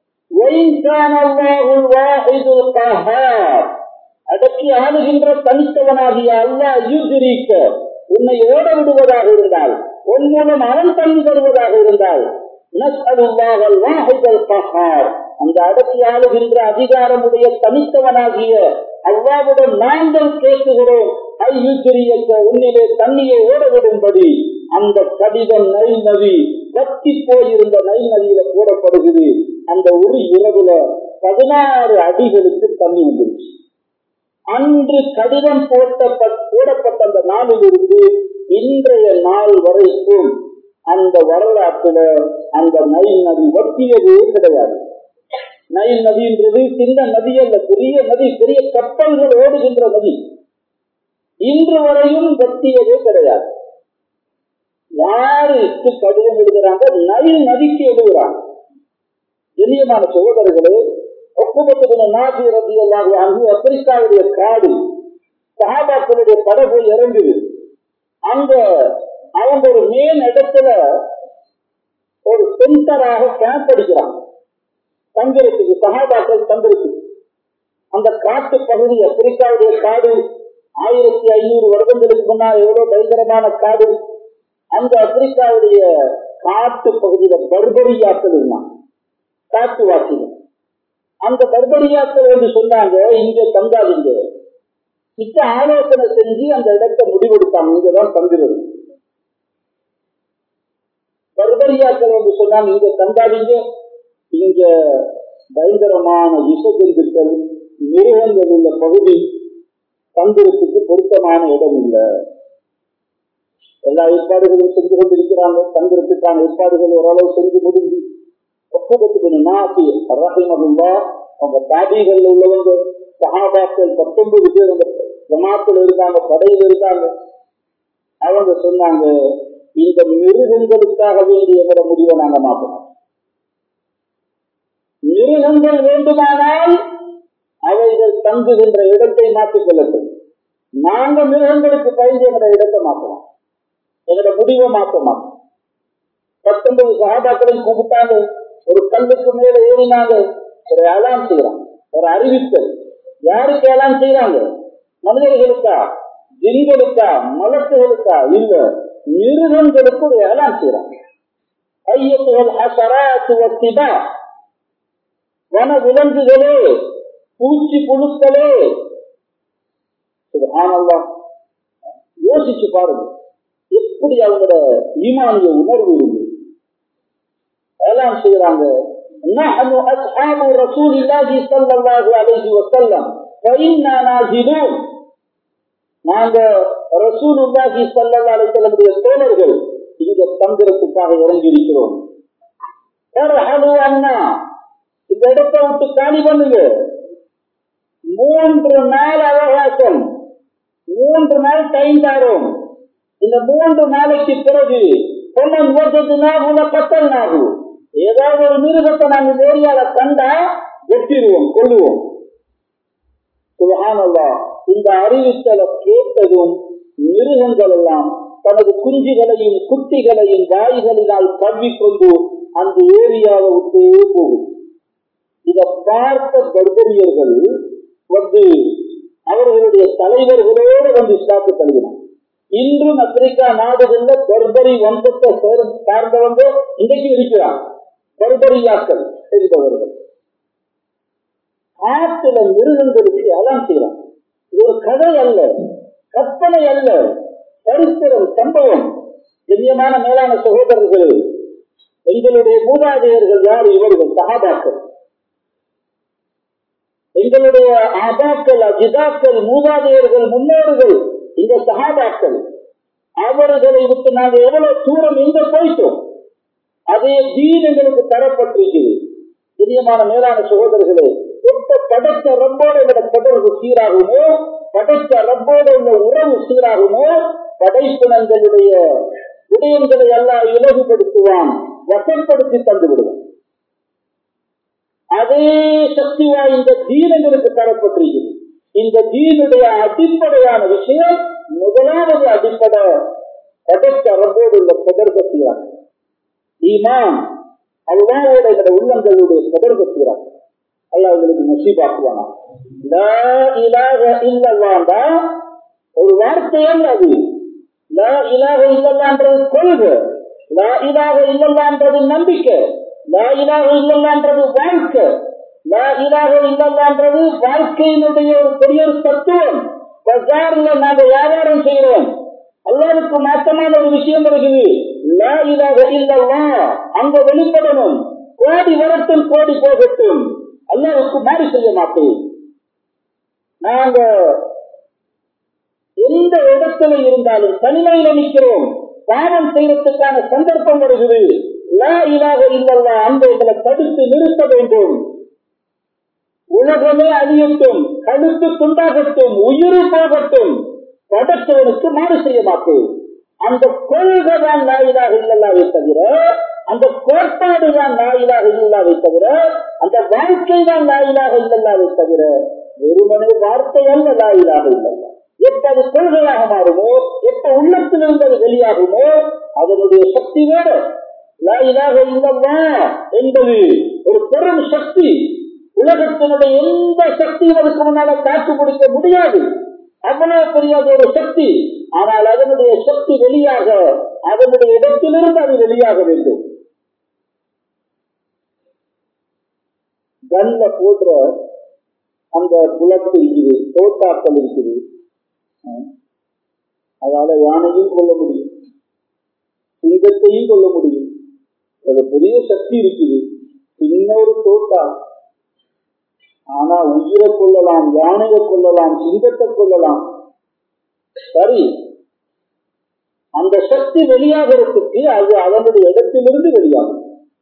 அடக்கி ஆளுகின்ற தனித்தவனாகிய அல்லா யூசிரிக்க உன்னை ஓட விடுவதாக இருந்தால் உன் மூலம் அவன் தண்ணி தருவதாக இருந்தால் அந்த அடக்கி ஆளுகின்ற அதிகாரமுடைய தனித்தவனாகிய அவ்வாவுடன் நாங்கள் கேட்குகிறோம் ஐயுத்திரியக்க உன்னிலே தண்ணியை ஓடவிடும்படி அந்த கடிதம் நைல் நதி வத்தி போயிருந்த நைல் நதியில போடப்படுகிறது அந்த ஒரு இரவுல பதினாறு அடிகளுக்கு தண்ணி வந்துருச்சு அன்று கடிதம் போட்ட போடப்பட்ட அந்த நாளிலிருந்து இன்றைய நாள் வரைக்கும் அந்த வரலாற்றுல அந்த நைல் நதி வத்தியதே கிடையாது நைல் நதின்றது சின்ன நதி அல்ல பெரிய நதி பெரிய கப்பல்கள் ஓடுகின்ற நதி இன்று வரையும் வத்தியதே கிடையாது யாருக்கு கடிதம் எழுதுறாங்க நைல் நதிக்கு எழுதுறாங்க எளியமான சகோதரர்களே ஒப்புமத்துக்கு நாசி ரத்தி எல்லாம் அங்கு ஆப்பிரிக்காவுடைய காடு சஹாபாக்களுடைய படகு இறங்குது அங்க அவங்க ஒரு மேல் இடத்துல ஒரு சென்டராக கேம்ப் அடிக்கிறாங்க தங்கிறதுக்கு சகாபாக்கள் தங்கிறதுக்கு அந்த காட்டு பகுதி ஆப்பிரிக்காவுடைய காடு ஆயிரத்தி ஐநூறு வருடங்களுக்கு முன்னால் எவ்வளவு பயங்கரமான காடு அந்த ஆப்பிரிக்காவுடைய காட்டு பகுதியில பர்பரியாக்கள் இருந்தாங்க காட்டுவாசிகள் அந்த பர்பரியாக்கள் வந்து சொன்னாங்க இங்க தங்காதீங்க மிக்க ஆலோசனை செஞ்சு அந்த இடத்தை முடிவெடுத்தாங்க இங்கதான் தங்குறது பர்பரியாக்கள் வந்து சொன்னாங்க இங்க தங்காதீங்க இங்க பயங்கரமான விஷஜந்துக்கள் மிருகங்கள் உள்ள பகுதி தங்குறதுக்கு பொருத்தமான இடம் இல்லை எல்லா ஏற்பாடுகளும் செஞ்சு கொண்டிருக்கிறாங்க தங்குறதுக்கான ஏற்பாடுகள் ஓரளவு செஞ்சு முடிஞ்சு ஒப்புதத்துக்கு நாசி ரஹிமகுல்லா அவங்க தாபிகள் உள்ளவங்க சஹாபாக்கள் பத்தொன்பது பேர் அந்த ஜமாத்தில் இருந்தாங்க படையில் இருந்தாங்க அவங்க சொன்னாங்க இந்த மிருகங்களுக்காக வேண்டிய எங்களோட முடிவை நாங்க மாற்றணும் மிருகங்கள் வேண்டுமானால் அவைகள் தங்குகின்ற இடத்தை மாற்றிக் கொள்ளட்டும் நாங்க மிருகங்களுக்கு பயந்து எங்களோட இடத்தை மாற்றலாம் எங்களோட முடிவை மாற்ற மாட்டோம் பத்தொன்பது சகாபாக்களையும் கூப்பிட்டாங்க ஒரு கல்லுக்கு மேல ஏறினாங்க ஒரு அலாம் செய்யறாங்க ஒரு அறிவித்தல் யாருக்கு அலாம் செய்யறாங்க மனிதர்களுக்கா ஜிங்களுக்கா மலக்குகளுக்கா இல்ல மிருகங்களுக்கு ஒரு அலாம் செய்யறாங்க ஐயத்துகள் ஹசராத்துவத்திதா வன விலங்குகளே பூச்சி புழுக்களே ஆனந்தம் யோசிச்சு பாருங்க எப்படி அவங்களோட ஈமானிய உணர்வு இருக்கு எல்லாம் செய்யறாங்க نحن أصحاب رسول الله صلى الله عليه وسلم فإنا نازلون நாங்க ரசூலுல்லாஹி ஸல்லல்லாஹு அலைஹி வஸல்லம் தோழர்கள் இங்க தங்குறதுக்காக இறங்கி இருக்கிறோம் அண்ணா இந்த இடத்தை விட்டு காலி பண்ணுங்க மூன்று நாள் அவகாசம் மூன்று நாள் டைம் தரோம் இந்த மூன்று நாளைக்கு பிறகு பொன்னன் ஓட்டதுனா உன கத்தல் நாகும் ஏதாவது ஒரு மிருகத்தை நாங்க ஏரியால கண்டா வெட்டிடுவோம் கொள்ளுவோம் சுபஹானல்லா இந்த அறிவித்தலை கேட்டதும் மிருகங்கள் எல்லாம் தனது குஞ்சுகளையும் குட்டிகளையும் வாய்களினால் கவ்விக்கொண்டு அந்த ஏரியாவை விட்டே போகும் இதை பார்த்த கர்ப்பரியர்கள் வந்து அவர்களுடைய தலைவர்களோடு வந்து இஸ்லாத்து கழுவினார் இன்றும் ஆப்பிரிக்கா நாடுகள்ல கர்ப்பரி வம்சத்தை சார்ந்தவங்க இன்றைக்கு இருக்கிறார் கர்ப்பரியாக்கள் என்பவர்கள் ஆற்றுல மிருகங்களுக்கு அலாம் செய்யலாம் இது ஒரு கதை அல்ல கற்பனை அல்ல சரித்திரம் சம்பவம் கண்ணியமான மேலான சகோதரர்கள் எங்களுடைய மூதாதையர்கள் யார் இவர்கள் சகாபாக்கள் எங்களுடைய ஆபாக்கள் அஜிதாக்கள் மூதாதையர்கள் முன்னோர்கள் இந்த சகாபாக்கள் அவர்களை விட்டு நாங்கள் எவ்வளவு தூரம் எங்க போயிட்டோம் அதே தீன் எங்களுக்கு தரப்பட்டிருக்கிறது பிரியமான மேலான சகோதரர்களே எப்ப படைத்த ரப்போட உள்ள தொடர்பு சீராகுமோ படைத்த ரப்போட உள்ள உறவு சீராகுமோ படைப்பினங்களுடைய விடயங்களை எல்லாம் இலகுபடுத்துவான் வசப்படுத்தி தந்து விடுவான் அதே சக்தி வாய்ந்த தீனங்களுக்கு தரப்பட்டிருக்கிறது இந்த தீனுடைய அடிப்படையான விஷயம் முதலாவது அடிப்படை படைத்த ரப்போடு உள்ள தொடர்பு சீராக ஈமான் அல்லாவோட எங்களோட உள்ளங்களுடைய தொடர்பு சீராக அல்லா உங்களுக்கு நசீபாக்குவானா இல்லவாண்டா ஒரு வார்த்தையல் அது லா இலாக இல்லல்லான்றது கொள்கை லா இலாக இல்லல்லான்றது நம்பிக்கை லா இலாக இல்லல்லான்றது வாழ்க்கை லா இலாக இல்லல்லான்றது வாழ்க்கையினுடைய ஒரு பெரிய ஒரு தத்துவம் பஜார்ல நாங்க வியாபாரம் செய்யறோம் அல்லாவுக்கு மாற்றமான ஒரு விஷயம் இருக்குது லா இலாக இல்லல்லா அங்க வெளிப்படணும் கோடி வரட்டும் கோடி போகட்டும் அல்லாவுக்கு மாறி செய்ய மாட்டோம் நாங்க எந்த இடத்துல இருந்தாலும் தனிமையில நிற்கிறோம் பாவம் செய்யறதுக்கான சந்தர்ப்பம் வருகிறது லா இலாக இல்லல்லா அந்த இதில் தடுத்து நிறுத்த வேண்டும் உலகமே அழியட்டும் கழுத்து துண்டாகட்டும் உயிர் போகட்டும் படைத்தவனுக்கு மாறு செய்ய மாட்டேன் அந்த கொள்கை தான் நாயிலாக இல்லல்லாவை தவிர அந்த கோட்பாடு தான் நாயிலாக இல்லாவை தவிர அந்த வாழ்க்கை தான் நாயிலாக இல்லல்லாவை தவிர வெறுமனே வார்த்தை அல்ல நாயிலாக இல்லல்லா எப்ப அது கொள்கையாக மாறுமோ எப்ப உள்ளத்திலிருந்து அது வெளியாகுமோ அதனுடைய சக்தி வேற லாயிலாக இல்லல்லா என்பது ஒரு பெரும் சக்தி உலகத்தினுடைய எந்த சக்தியும் அதுக்கு முன்னால காட்டு கொடுக்க முடியாது அவ்வளவு பெரியாத ஒரு சக்தி ஆனால் அதனுடைய சக்தி வெளியாக அதனுடைய இடத்திலிருந்து அது வெளியாக வேண்டும் கல்ல போடுற அந்த புலத்து இருக்குது தோட்டாக்கள் இருக்குது அதால யானையும் கொள்ள முடியும் சிங்கத்தையும் கொள்ள முடியும் அது பெரிய சக்தி இருக்குது இன்னொரு தோட்டா ஆனா உயிரை கொள்ளலாம் யானையை கொள்ளலாம் சிங்கத்தை கொள்ளலாம் சரி அந்த சக்தி வெளியாகிறதுக்கு அது அதனுடைய இடத்திலிருந்து வெளியாகும்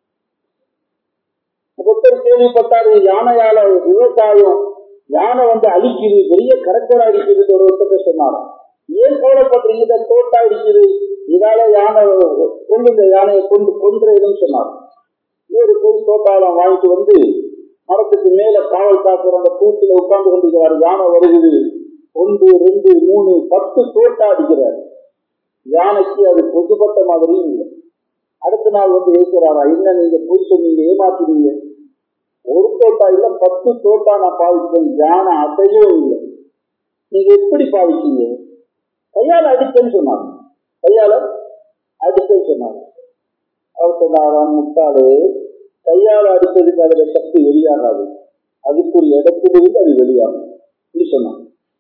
ஒருத்தர் கேள்விப்பட்டாரு யானையால விவசாயம் யானை வந்து அழிக்குது பெரிய கரக்கடா அடிக்குது ஒரு ஒருத்தர் சொன்னாரு ஏன் கவலைப்படுறீங்க இதை தோட்டா அடிக்குது இதால யானை கொண்டு யானையை கொண்டு கொன்றுன்னு சொன்னார் இவரு போய் தோட்டாளம் வாங்கிட்டு வந்து மரத்துக்கு மேல காவல் காக்கிற அந்த கூட்டுல உட்கார்ந்து கொண்டிருக்கிறார் யானை வருகிறது ஒன்று ரெண்டு மூணு பத்து தோட்டா அடிக்கிறார் யானைக்கு அது பொதுப்பட்ட மாதிரியும் இல்லை அடுத்த நாள் வந்து ஏசுறாரா என்ன நீங்க போய் சொன்னீங்க ஏமாத்துறீங்க ஒரு தோட்டா இல்ல பத்து தோட்டா நான் பாவிச்சேன் யானை அசையவும் இல்லை நீங்க எப்படி பாவிச்சீங்க கையால அடிச்சேன்னு சொன்னாங்க கையால அடிச்சேன்னு சொன்னாங்க அவர் சொன்னாராம் முட்டாளு கையால் அடிப்பதுக்கு அதுல சக்தி வெளியாகாது அதுக்குரிய இடத்திலிருந்து அது வெளியாகும் இப்படி சொன்னாங்க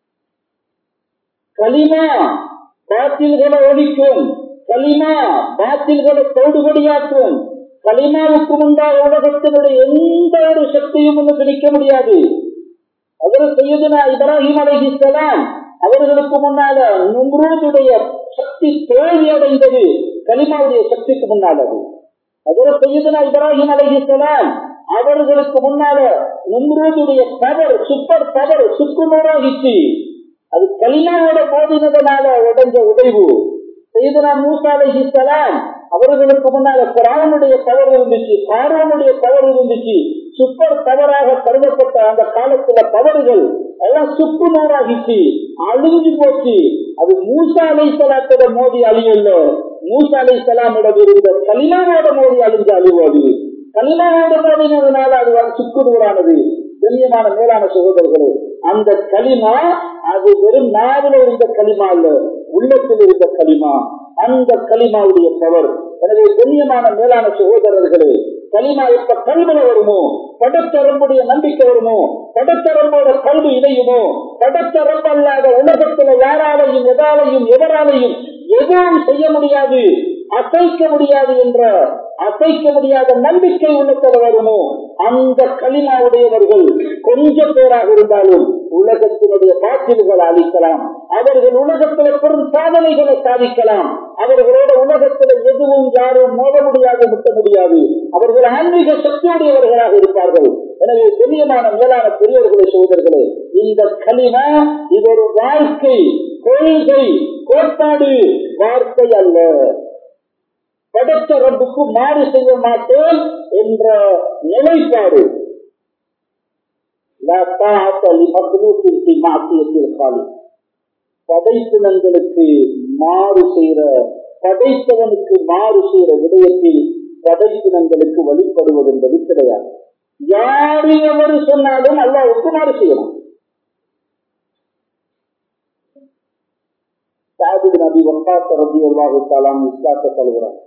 களிமா பாத்தில்களை ஒழிக்கும் களிமா பாத்தில்களை தோடுபடியாக்கும் களிமாவுக்கு முன்பாக உலகத்தினுடைய எந்த ஒரு சக்தியும் ஒன்று பிடிக்க முடியாது அவர் செய்யுதுனா இப்ராஹிம் அலைஹிஸ்லாம் அவர்களுக்கு முன்னால நும்ரூதுடைய சக்தி தோல்வி அடைந்தது களிமாவுடைய சக்திக்கு முன்னால் அது அதில் செய்யுதுனா இப்ராஹிம் அலைஹிஸ்லாம் அவர்களுக்கு முன்னால நும்ரூதுடைய பவர் சூப்பர் பவர் சுக்குநூறாகிச்சு அது களிமாவோட போதினதனால உடைஞ்ச உடைவு செய்தனா மூசா அலைஹிஸ்லாம் அவர்களுக்கு முன்னால குரானுடைய பவர் இருந்துச்சு காரோனுடைய பவர் இருந்துச்சு சூப்பர் பவராக கருதப்பட்ட அந்த காலத்துல பவர்கள் எல்லாம் சுக்கு நூறாகிச்சு அழிஞ்சு போச்சு அது மூசா அலை சலாத்தோட மோதி அழியல்ல மூசா அலை சலாமோட இருந்த கலிமாவோட மோதி அழிஞ்சு அழிவது கலிமாவோட மோதினதுனால அது சுக்கு நூறானது கண்ணியமான மேலான சகோதரர்களே அந்த களிமா அது வெறும் நாவில் இருந்த களிமா அல்ல உள்ளத்தில் இருந்த களிமா அந்த களிமாவுடைய பவர் எனவே கண்ணியமான மேலான சகோதரர்களே களிமா எப்ப கல்வில வருமோ படத்தரம்புடைய நம்பிக்கை வருமோ படத்தரம்போட கல்வி இணையுமோ படத்தரம்பு அல்லாத உலகத்துல யாராலையும் எதாலையும் எவராலையும் எதுவும் செய்ய முடியாது அசைக்க முடியாது என்ற அசைக்க முடியாத நம்பிக்கை உள்ளத்தில் வருமோ அந்த களிமாவுடையவர்கள் கொஞ்ச பேராக இருந்தாலும் உலகத்தினுடைய பாட்டில்களை அளிக்கலாம் அவர்கள் உலகத்தில் பெரும் சாதனைகளை சாதிக்கலாம் அவர்களோட உலகத்தில் எதுவும் யாரும் மோத முடியாது முட்ட முடியாது அவர்கள் ஆன்மீக சக்தியுடையவர்களாக இருப்பார்கள் எனவே பெரியமான மேலான பெரியவர்களே சோதர்களே இந்த களிமா இது ஒரு வாழ்க்கை கொள்கை கோட்பாடு வார்த்தை அல்ல படைத்த ரப்புக்கு மாறு செய்ய மாட்டேன் என்ற நிலைப்பாடு படைப்பினங்களுக்கு மாறு செய்கிற படைத்தவனுக்கு மாறு செய்கிற விடயத்தில் படைப்பினங்களுக்கு வழிபடுவது என்பது கிடையாது யாரு எவரு சொன்னாலும் அல்லாவுக்கு மாறு செய்யலாம் சாதிக் நபி வந்தாத்த ரபி அல்லாஹு தாலாம் இஸ்லாத்தை தழுவுறாங்க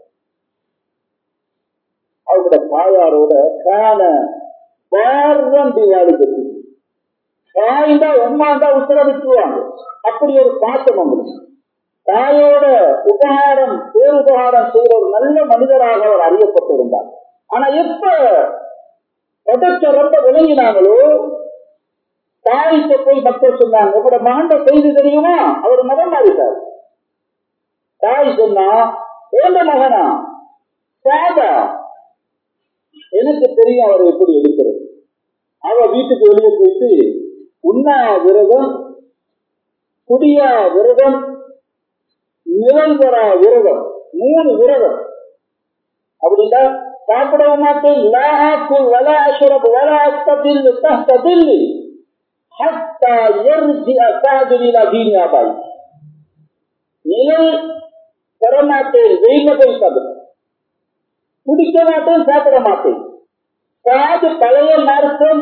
அவங்களோட தாயாரோட காண வாரம் தீவாளி கட்டி தாய்ந்தா உமாண்டா உத்தரவிட்டுவாங்க அப்படி ஒரு பாசம் அவங்களுக்கு தாயோட உபகாரம் பேருபகாரம் செய்கிற ஒரு நல்ல மனிதராக அவர் அறியப்பட்டிருந்தார் ஆனா எப்ப பதச்ச ரொம்ப விளங்கினாங்களோ தாய்க்கு போய் மக்கள் சொன்னாங்க உங்களோட மகண்ட செய்தி தெரியுமா அவர் மகன் மாறிட்டார் தாய் சொன்னா ஏந்த மகனா சாதா எனக்கு தெரியும் அவர் எப்படி எடுக்கிறது அவ வீட்டுக்கு வெளியே போயிட்டு உண்ணா விரதம் குடியா விரதம் நிரந்தரா விரதம் மூணு விரதம் அப்படின்னா சாப்பிடவே மாட்டேன் லா ஆக்குல் வலா அஷ்ரப் வலா அஸ்ததில் தஹ்ததில் ஹத்தா யர்ஜிஅ சாதுல் இலா தீனி ஆபாய் நிழல் பெறமாட்டேன் வெயில போய் சாப்பிடும் குடிக்க மாட்டேன் சாப்பிட மாட்டேன் சாது பழைய மார்க்கம்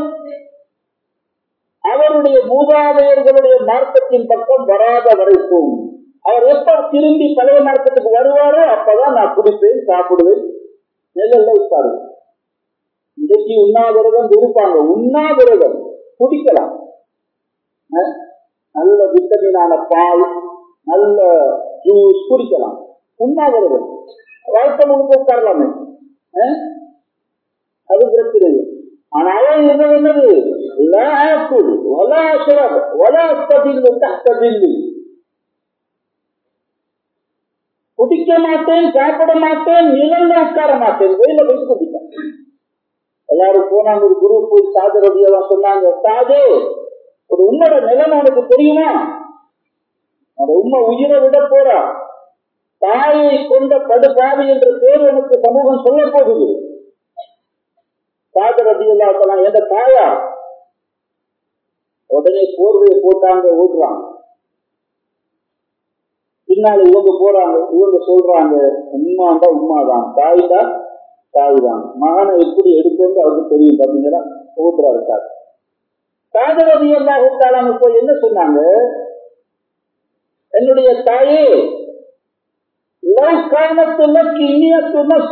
அவருடைய மூதாதையர்களுடைய மார்க்கத்தின் பக்கம் வராத வரைக்கும் அவர் எப்ப திரும்பி பழைய மார்க்கத்துக்கு வருவாரோ அப்பதான் நான் குடிப்பேன் சாப்பிடுவேன் நிழல்ல உட்காருவேன் இன்றைக்கு உண்ணாவிரதம் இருப்பாங்க உண்ணாவிரதம் குடிக்கலாம் அஹ், நல்ல விட்டமினான பால் நல்ல ஜூஸ் குடிக்கலாம் உண்ணாவிரதம் வாழ்க்கை முழுக்க உட்காரலாமே அஹ், அது பிரச்சனை இல்லை. ஆனா அவன் என்ன என்னது லா ஆக்குல் வலா அஷ்ரப் வலா அஸ்ததில்லு தஹ்ததில்லு குடிக்க மாட்டேன் சாப்பிட மாட்டேன் நிழல்ல உட்கார மாட்டேன் வெயில போயிட்டு குடிப்பேன் எல்லாரும் போனாங்க ஒரு குரு போய் சாது ரவியெல்லாம் சொன்னாங்க சாது ஒரு உன்னோட நிலைமை உனக்கு தெரியுமா அந்த உண்மை உயிரை விட போறா தாயை கொண்ட படுபாவி என்ற பேர் உனக்கு சமூகம் சொல்ல போகுது சாது ரவியெல்லாம் எந்த தாயா உடனே போர்வையை போட்டாங்க ஓட்டுறாங்க பின்னால இவங்க போறாங்க இவங்க சொல்றாங்க உண்மாண்டா உண்மாதான் தாய் தான் தாய் தான் மகனை எப்படி எடுக்கணும் அவருக்கு தெரியும் பாத்தீங்கன்னா ஓட்டுறாரு சார் காதரதி எல்லாம் போய் என்ன சொன்னாங்க என்னுடைய தாயே லவ் காணத்து நக்கு இனியத்து நஸ்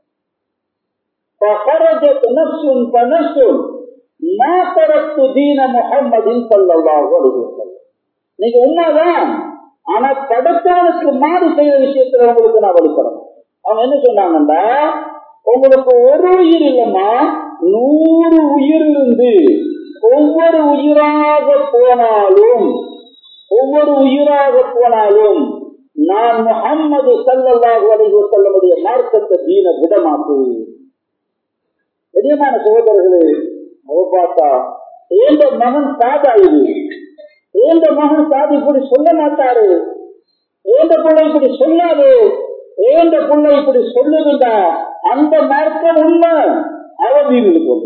فخرجت نفس فنفس ما تركت دين محمد صلى الله عليه وسلم நீங்க உண்மைதான் ஆனா படைத்தவனுக்கு மாறு செய்த விஷயத்துல உங்களுக்கு நான் வழிபடணும் அவங்க என்ன சொன்னாங்கன்னா உங்களுக்கு ஒரு உயிர் இல்லம்மா நூறு உயிர் இருந்து ஒவ்வொரு உயிராக போனாலும் ஒவ்வொரு உயிராக போனாலும் நான் முகம்மது சல்லல்லாஹு அலைஹி வஸல்லமுடைய மார்க்கத்தை தீன விடமாட்டேன் பெரியமான சகோதரர்களே அவ பார்த்தா ஏந்த மகன் சாதா இது ஏந்த மகன் சாதி இப்படி சொல்ல மாட்டாரு ஏந்த பிள்ளை இப்படி சொல்லாது ஏந்த பிள்ளை இப்படி சொல்லுகின்றா அந்த மார்க்கம் உண்மை அவன் மீது இருக்கும்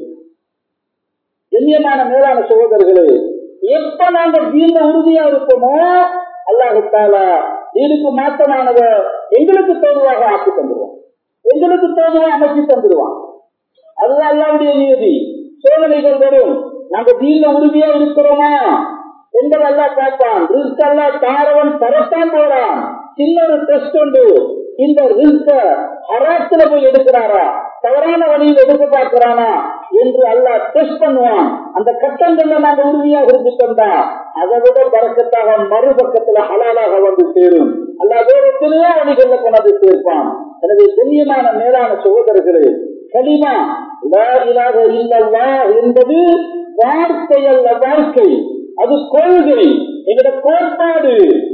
கண்ணியமான மேலான சகோதரர்களே எப்ப நாங்க தீர்ந்த உறுதியா இருப்போமோ அல்லாஹால தீனுக்கு மாற்றமானத எங்களுக்கு தோதுவாக ஆக்கி தந்துடுவான் எங்களுக்கு தோதுவாக அமைச்சு தந்துடுவான் அதுதான் அல்லாவுடைய நியதி சோதனைகள் வரும் நாங்க தீர்ந்த உறுதியா இருக்கிறோமா என்பது அல்லா பார்ப்பான் ரிஸ்க் அல்லா தாரவன் தரத்தான் போறான் சின்ன ஒரு டெஸ்ட் உண்டு இந்த ரிஸ்க ஹராத்துல போய் எடுக்கிறாரா தவறான வழியில் எடுக்க பார்க்கிறானா என்று அல்லா டெஸ்ட் பண்ணுவான் அந்த கட்டங்கள்ல நாங்க உறுதியாக இருந்துட்டோம்னா அதை விட பறக்கத்தாக மறுபக்கத்துல ஹலாலாக வந்து சேரும் அல்லா வேற எத்தனையோ வழிகள்ல கொண்டாந்து சேர்ப்பான் எனவே துல்லியமான மேலான சகோதரர்களே கலிமா லா இலாஹ இல்லல்லா என்பது வார்த்தை அல்ல வாழ்க்கை அது கொள்கை எங்கட கோட்பாடு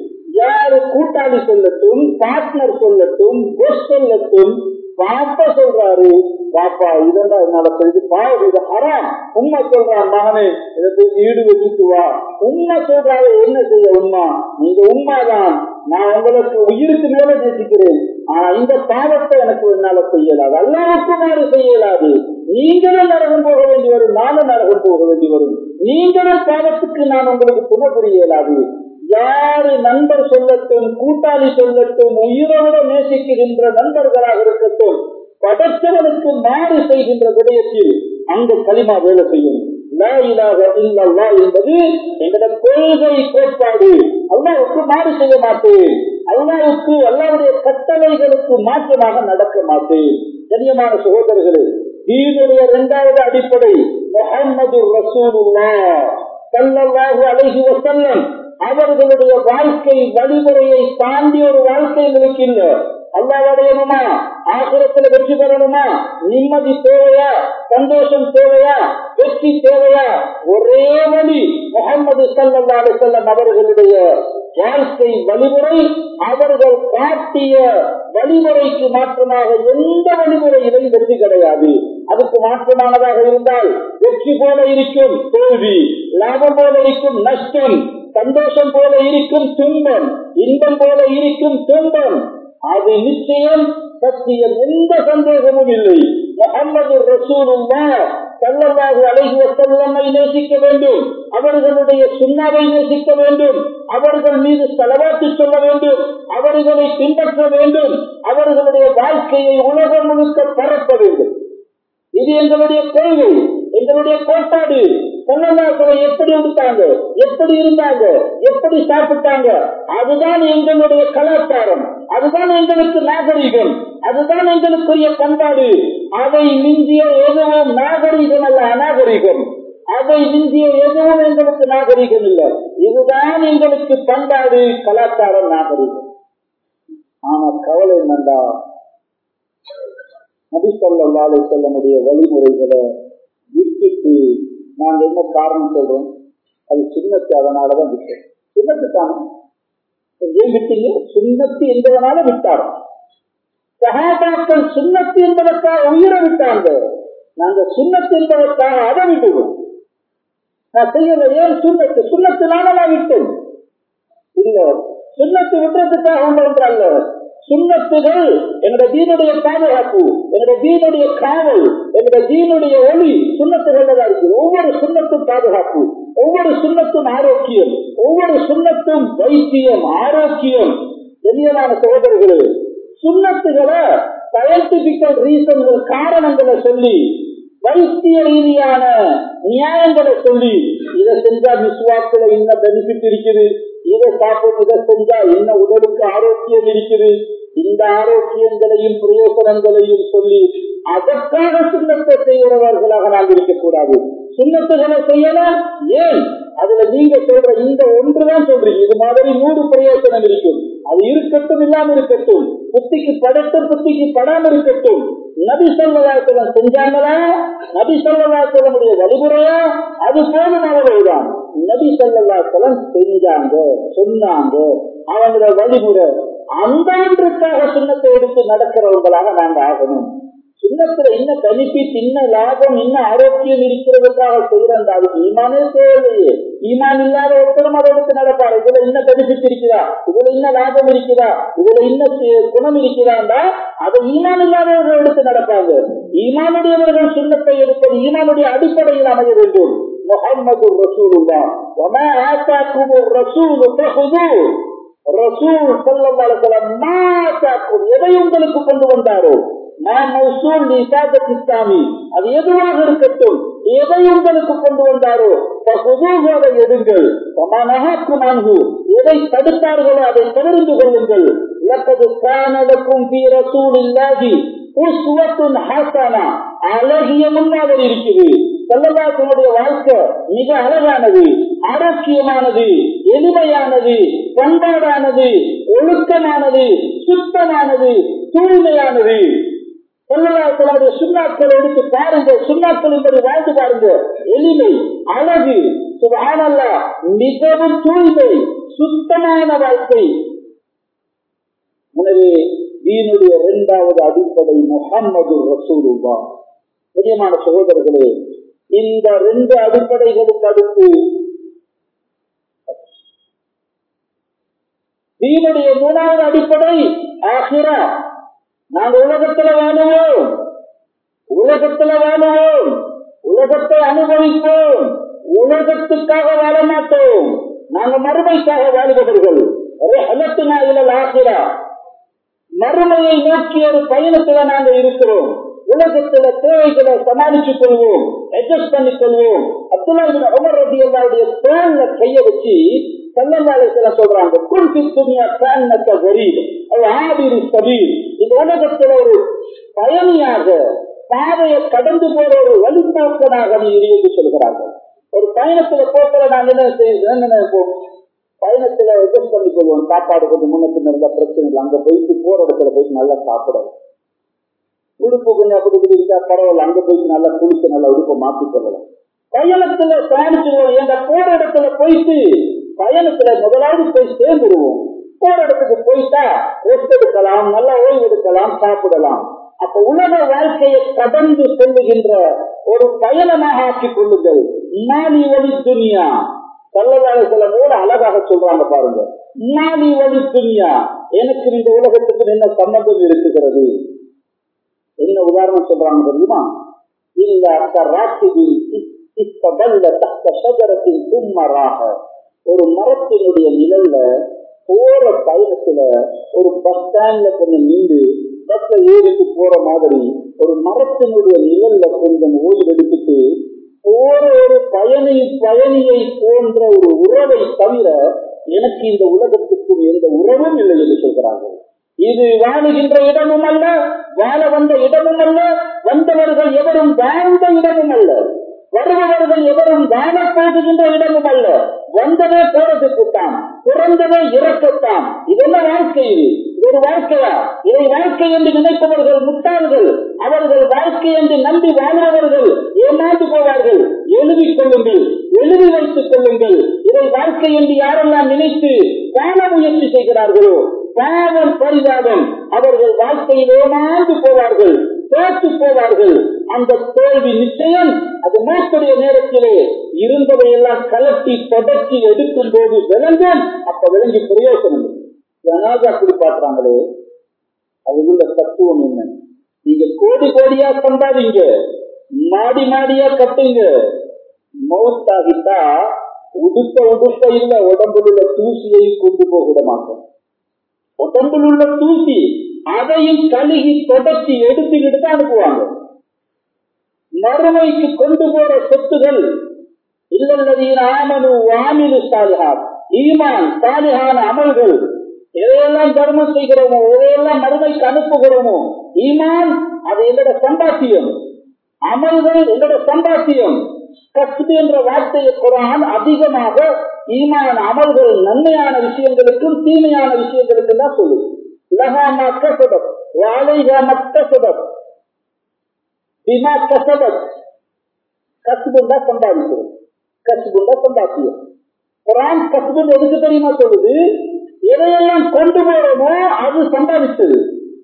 யாரு கூட்டாளி சொல்லட்டும் பார்ட்னர் சொல்லட்டும் பொஸ் சொல்லட்டும் பாப்பா சொல்றாரு பாப்பா இதெல்லாம் என்னால செய்து பாவம் இது ஹராம் உண்மை சொல்றான் மகனே இதை போய் ஈடு வச்சுட்டு வா உண்மை சொல்றாரு என்ன செய்ய உண்மை நீங்க உண்மைதான் நான் உங்களுக்கு உயிருக்கு மேல நேசிக்கிறேன் ஆனா இந்த பாவத்தை எனக்கு என்னால செய்யலாது அல்லாவுக்குமாறு செய்யலாது நீங்களும் நரகம் போக வேண்டி வரும் நானும் நரகம் போக வேண்டி வரும் நீங்களும் பாவத்துக்கு நான் உங்களுக்கு துணை புரிய இயலாது யாரு நண்பர் சொல்லட்டும் கூட்டாளி சொல்லட்டும் உயிரோடு நேசிக்கின்ற நண்பர்களாக இருக்கட்டும் படைத்தவனுக்கு மாறு செய்கின்ற விடயத்தில் அந்த களிமா வேலை செய்யும் லா இலாஹ இல்லல்லா என்பது எங்களோட கொள்கை கோட்பாடு அல்லாவுக்கு மாறு செய்ய மாட்டேன் அல்லாவுக்கு அல்லாவுடைய கட்டளைகளுக்கு மாற்றமாக நடக்க மாட்டேன் கண்ணியமான சகோதரர்களே தீனுடைய இரண்டாவது அடிப்படை முகமது ரசூலுல்லா சல்லல்லாஹு அலைஹி வஸல்லம் அவர்களுடைய வாழ்க்கை வழிமுறையை தாண்டி ஒரு வாழ்க்கை இருக்கின்ற அல்லாவடையணுமா ஆசிரத்துல வெற்றி பெறணுமா நிம்மதி தேவையா சந்தோஷம் தேவையா வெற்றி தேவையா ஒரே வழி முகமது சல்லா செல்லம் அவர்களுடைய வாழ்க்கை வழிமுறை அவர்கள் காட்டிய வழிமுறைக்கு மாற்றமாக எந்த வழிமுறையிலும் வெற்றி கிடையாது அதுக்கு மாற்றமானதாக இருந்தால் வெற்றி போல இருக்கும் தோல்வி லாபம் போல இருக்கும் நஷ்டம் சந்தோஷம் போல இருக்கும் துன்பம் இன்பம் போல இருக்கும் துன்பம் அது நிச்சயம் சத்தியம் எந்த சந்தேகமும் இல்லை முகமது ரசூலுல்லா சல்லல்லாஹு அலைஹி வஸல்லமை நேசிக்க வேண்டும் அவர்களுடைய சுண்ணாவை நேசிக்க வேண்டும் அவர்கள் மீது செலவாத்து சொல்ல வேண்டும் அவர்களை பின்பற்ற வேண்டும் அவர்களுடைய வாழ்க்கையை உலகம் முழுக்க பரப்ப வேண்டும் இது எங்களுடைய கொள்கை எங்களுடைய கோட்பாடு சொல்லலாக்களை எப்படி எடுத்தாங்க எப்படி இருந்தாங்க எப்படி சாப்பிட்டாங்க அதுதான் எங்களுடைய கலாச்சாரம் அதுதான் எங்களுக்கு நாகரிகம் அதுதான் எங்களுக்குரிய பண்பாடு அதை மிஞ்சிய எதுவும் நாகரிகம் அல்ல அநாகரிகம் அதை மிஞ்சிய எதுவும் எங்களுக்கு நாகரிகம் இல்லை இதுதான் எங்களுக்கு பண்பாடு கலாச்சாரம் நாகரிகம் ஆனா கவலை என்னண்டா நபிசல்லாலை செல்லமுடைய வழிமுறைகளை விட்டுட்டு நாங்க என்ன காரணம் சொல்றோம் அது சின்னத்து அதனாலதான் விட்டோம் சின்னத்து தானே ஏன் விட்டீங்க சுண்ணத்து என்பதனால விட்டாரோ சகாபாக்கள் சுண்ணத்து என்பதற்காக உயிரை விட்டாங்க நாங்க சுண்ணத்து என்பதற்காக அதை விட்டுவோம் நான் செய்யல ஏன் சுண்ணத்து சுண்ணத்தினால நான் விட்டேன் இல்ல சுண்ணத்து விட்டுறதுக்காக ஒன்று அல்ல சுண்ணத்துகள் என்னோட தீனுடைய பாதுகாப்பு என்னோட தீனுடைய காவல் என்னோட தீனுடைய ஒளி சுண்ணத்துகள் தான் இருக்கு ஒவ்வொரு சுண்ணத்தும் பாதுகாப்பு ஒவ்வொரு சுண்ணத்தும் ஆரோக்கியம் ஒவ்வொரு சுண்ணத்தும் வைத்தியம் ஆரோக்கியம் எளியமான சகோதரர்களே சுண்ணத்துகளை சயின்டிபிக்கல் ரீசன்கள் காரணங்களை சொல்லி வைத்திய ரீதியான நியாயங்களை சொல்லி இதை செஞ்சா விசுவாசத்துல என்ன பெனிஃபிட் இருக்குது இதை சாப்பிடும் இதை செஞ்சா என்ன உடலுக்கு ஆரோக்கியம் இருக்குது இந்த ஆரோக்கியங்களையும் பிரயோசனங்களையும் சொல்லி அதற்காக சுண்ணத்தை செய்கிறவர்களாக நாம் இருக்கக்கூடாது சுண்ணத்துகளை செய்யலாம் ஏன் அதுல நீங்க சொல்ற இந்த ஒன்றுதான் சொல்றீங்க இது மாதிரி நூறு பிரயோசனம் இருக்கும் அது இருக்கட்டும் இல்லாம இருக்கட்டும் புத்திக்கு படட்டும் புத்திக்கு படாம இருக்கட்டும் நபி சொல்லவாசலம் செஞ்சாங்களா நபி சொல்லவாசலமுடைய வழிமுறையா அது போதுமானவைதான் நபி சொல்லவாசலம் செஞ்சாங்க சொன்னாங்க அவங்களோட வழிமுறை அந்த ஒன்றுக்காக சுண்ணத்தை எடுத்து நடக்கிறவங்களாக நாங்க ஆகணும் சுண்ணத்துல இன்ன பெனிஃபிட் இன்ன லாபம் இன்ன ஆரோக்கியம் இருக்கிறதுக்காக செய்யறா அதுக்கு ஈமானே தேவையே ஈமான் இல்லாத ஒருத்தரும் அதை எடுத்து நடப்பாரு இதுல இன்ன பெனிஃபிட் இருக்குதா இதுல இன்ன லாபம் இருக்குதா இதுல இன்ன குணம் இருக்கிறாண்டா அதை ஈமான் இல்லாதவர்கள் எடுத்து நடப்பாங்க ஈமானுடையவர்கள் சுண்ணத்தை எடுப்பது ஈமானுடைய அடிப்படையில் அமைய வேண்டும் முகமது ரசூலுல்லா وما آتاكم الرسول فخذوه ரசூல் சொல்லி எதை உங்களுக்கு கொண்டு வந்தாரோ இஸ்லாமி அது எதுவாக இருக்கட்டும் எதை உங்களுக்கு கொண்டு வந்தாரோ அதை எடுங்கள் நான்கு எதை தடுத்தார்களோ அதை தொடர்ந்து கொள்ளுங்கள் இலக்கது காணலுக்கும் ரசூல் இல்லாதி உஸ்வத்துன் ஹாசானா அழகிய முன்னாடி இருக்குது செல்லதாசனுடைய வாழ்க்கை மிக அழகானது ஆரோக்கியமானது எளிமையானது பண்பாடானது ஒழுக்கமானது சுத்தமானது தூய்மையானது செல்லதாசனுடைய சுண்ணாக்கள் எடுத்து பாருங்க சுண்ணாக்கள் என்பது வாழ்ந்து பாருங்க எளிமை அழகு சுபானல்ல மிகவும் தூய்மை சுத்தமான வாழ்க்கை எனவே தீனுடைய இரண்டாவது அடிப்படை முகம்மது ரசூலுல்லா பெரியமான சகோதரர்களே இந்த ரெண்டு அடிப்படைகளுக்கு அடுத்து தீனுடைய மூணாவது அடிப்படை ஆகிரா நாங்கள் உலகத்துல வாழுவோம் உலகத்துல வாழுவோம் உலகத்தை அனுபவிப்போம் உலகத்துக்காக வாழ மாட்டோம் நாங்க மறுமைக்காக வாழ்பவர்கள் ஆகிரா மறுமையை நோக்கி ஒரு பயணத்துல நாங்க இருக்கிறோம் உலகத்துல தேவைகளை சமாளித்துக் கொள்வோம் அட்ஜஸ்ட் பண்ணிக் கொள்வோம் அப்துல்லா உமர் ரபி அல்லாவுடைய தோல்ல கைய வச்சு செல்லந்தாலயத்துல சொல்றாங்க குல்பி துணியா பேன்னத்த வரி அது ஆவிரி சபீர் இந்த உலகத்துல ஒரு பயணியாக பாதையை கடந்து போற ஒரு வழிபோக்கனாக நீ இருந்து சொல்கிறார்கள் ஒரு பயணத்துல போக்கிற நாங்க என்ன செய்ய என்ன நினைப்போம் பயணத்துல அட்ஜஸ்ட் பண்ணி கொள்வோம் சாப்பாடு கொஞ்சம் முன்ன இருந்தா பிரச்சனை இல்லை அங்க போயிட்டு போற இடத்துல போயிட்டு நல்லா சாப்பிடலாம் உடுப்பு கொஞ்சம் அப்படி குடிக்கிட்டா பரவாயில்ல அங்க போயிட்டு நல்லா குளிச்சு நல்லா உடுப்பை மாத்தி கொள்ளலாம் பயணத்துல பயணிச்சிருவோம் எங்க போற இடத்துல போயிட்டு பயணத்துல முதலாவது போய் சேர்ந்துருவோம் போற இடத்துக்கு போயிட்டா ரெஸ்ட் எடுக்கலாம் நல்லா ஓய்வு எடுக்கலாம் சாப்பிடலாம் அப்ப உலக வாழ்க்கையை கடந்து செல்லுகின்ற ஒரு பயணமாக ஆக்கிக் கொள்ளுங்கள் நாளி வழி துனியா சல்லதார சிலவோடு அழகாக சொல்றாங்க பாருங்க நாளி வழி துனியா எனக்கு இந்த உலகத்துக்கு என்ன சம்பந்தம் இருக்குகிறது என்ன உதாரணம் சொல்றாங்க தெரியுமா இந்த ராசியில் சஜரத்தின் சும்மராக ஒரு மரத்தினுடைய நிழல்ல போற பயணத்துல ஒரு பஸ் ஸ்டாண்ட்ல கொஞ்சம் நின்று பஸ்ல ஏறிட்டு போற மாதிரி ஒரு மரத்தினுடைய நிழல்ல கொஞ்சம் ஓய்வு எடுத்துட்டு போற ஒரு பயணி பயணியை போன்ற ஒரு உறவை தவிர எனக்கு இந்த உலகத்துக்கும் எந்த உறவும் இல்லை என்று சொல்கிறார்கள் இது வாழுகின்ற இடமும் அல்ல வாழ வந்த இடமும் அல்ல வந்தவர்கள் எவரும் வாழ்ந்த இடமும் அல்ல வருபவர்கள் எவரும் வாழப்போகுகின்ற இடமும் அல்ல வந்ததே போறதுக்குத்தான் பிறந்ததே இறக்கத்தான் இதெல்லாம் வாழ்க்கை இது இது ஒரு வாழ்க்கையா இதை வாழ்க்கை என்று நினைப்பவர்கள் முட்டாள்கள் அவர்கள் வாழ்க்கை என்று நம்பி வாழ்பவர்கள் ஏமாந்து போவார்கள் எழுதிக் கொள்ளுங்கள் எழுதி வைத்துக் கொள்ளுங்கள் இதை வாழ்க்கை என்று யாரெல்லாம் நினைத்து வாழ முயற்சி செய்கிறார்களோ பாவம் பரிதாபம் அவர்கள் வாழ்க்கையில் ஏமாந்து போவார்கள் தோற்று போவார்கள் அந்த தோல்வி நிச்சயம் அது மூத்துடைய நேரத்திலே இருந்ததையெல்லாம் கலட்டி தொடர்ச்சி எடுக்கும் போது விளங்கும் அப்ப விளங்கி பிரயோசனம் ஜனாதா அப்படி பாக்குறாங்களே அது உள்ள தத்துவம் என்ன நீங்க கோடி கோடியா சம்பாதிங்க மாடி மாடியா கட்டுங்க மௌத்தாகிட்டா உடுப்ப உடுப்ப இல்ல உடம்புல உள்ள தூசியை கொண்டு போக விட மாட்டோம் உடம்பில் உள்ள தூசி அதையும் கழுகி தொடர்ச்சி எடுத்துக்கிட்டு தான் அனுப்புவாங்க மறுமைக்கு கொண்டு போற சொத்துகள் இல்லல்லதீன் ஆமனு வாமிலு சாலிஹாத் ஈமான் சாலிஹான அமல்கள் எதையெல்லாம் தர்மம் செய்கிறோமோ எதையெல்லாம் மறுமைக்கு அனுப்புகிறோமோ ஈமான் அது எங்களோட சம்பாத்தியம் அமல்கள் எங்களோட சம்பாத்தியம் கஸ்து என்ற வார்த்தையை குரான் அதிகமாக ஈமான அமல்கள் நன்மையான விஷயங்களுக்கும் தீமையான விஷயங்களுக்கும் தான் சொல்லுது லகாமா கசபத் வாழைகா மக்கசபத் பிமா கசபத் கசுபுண்டா சம்பாதிக்கிறோம் கசுபுண்டா சம்பாத்தியம் குரான் கசுபுண்டு எதுக்கு தெரியுமா சொல்லுது எதையெல்லாம் கொண்டு போறோமோ அது சம்பாதிச்சது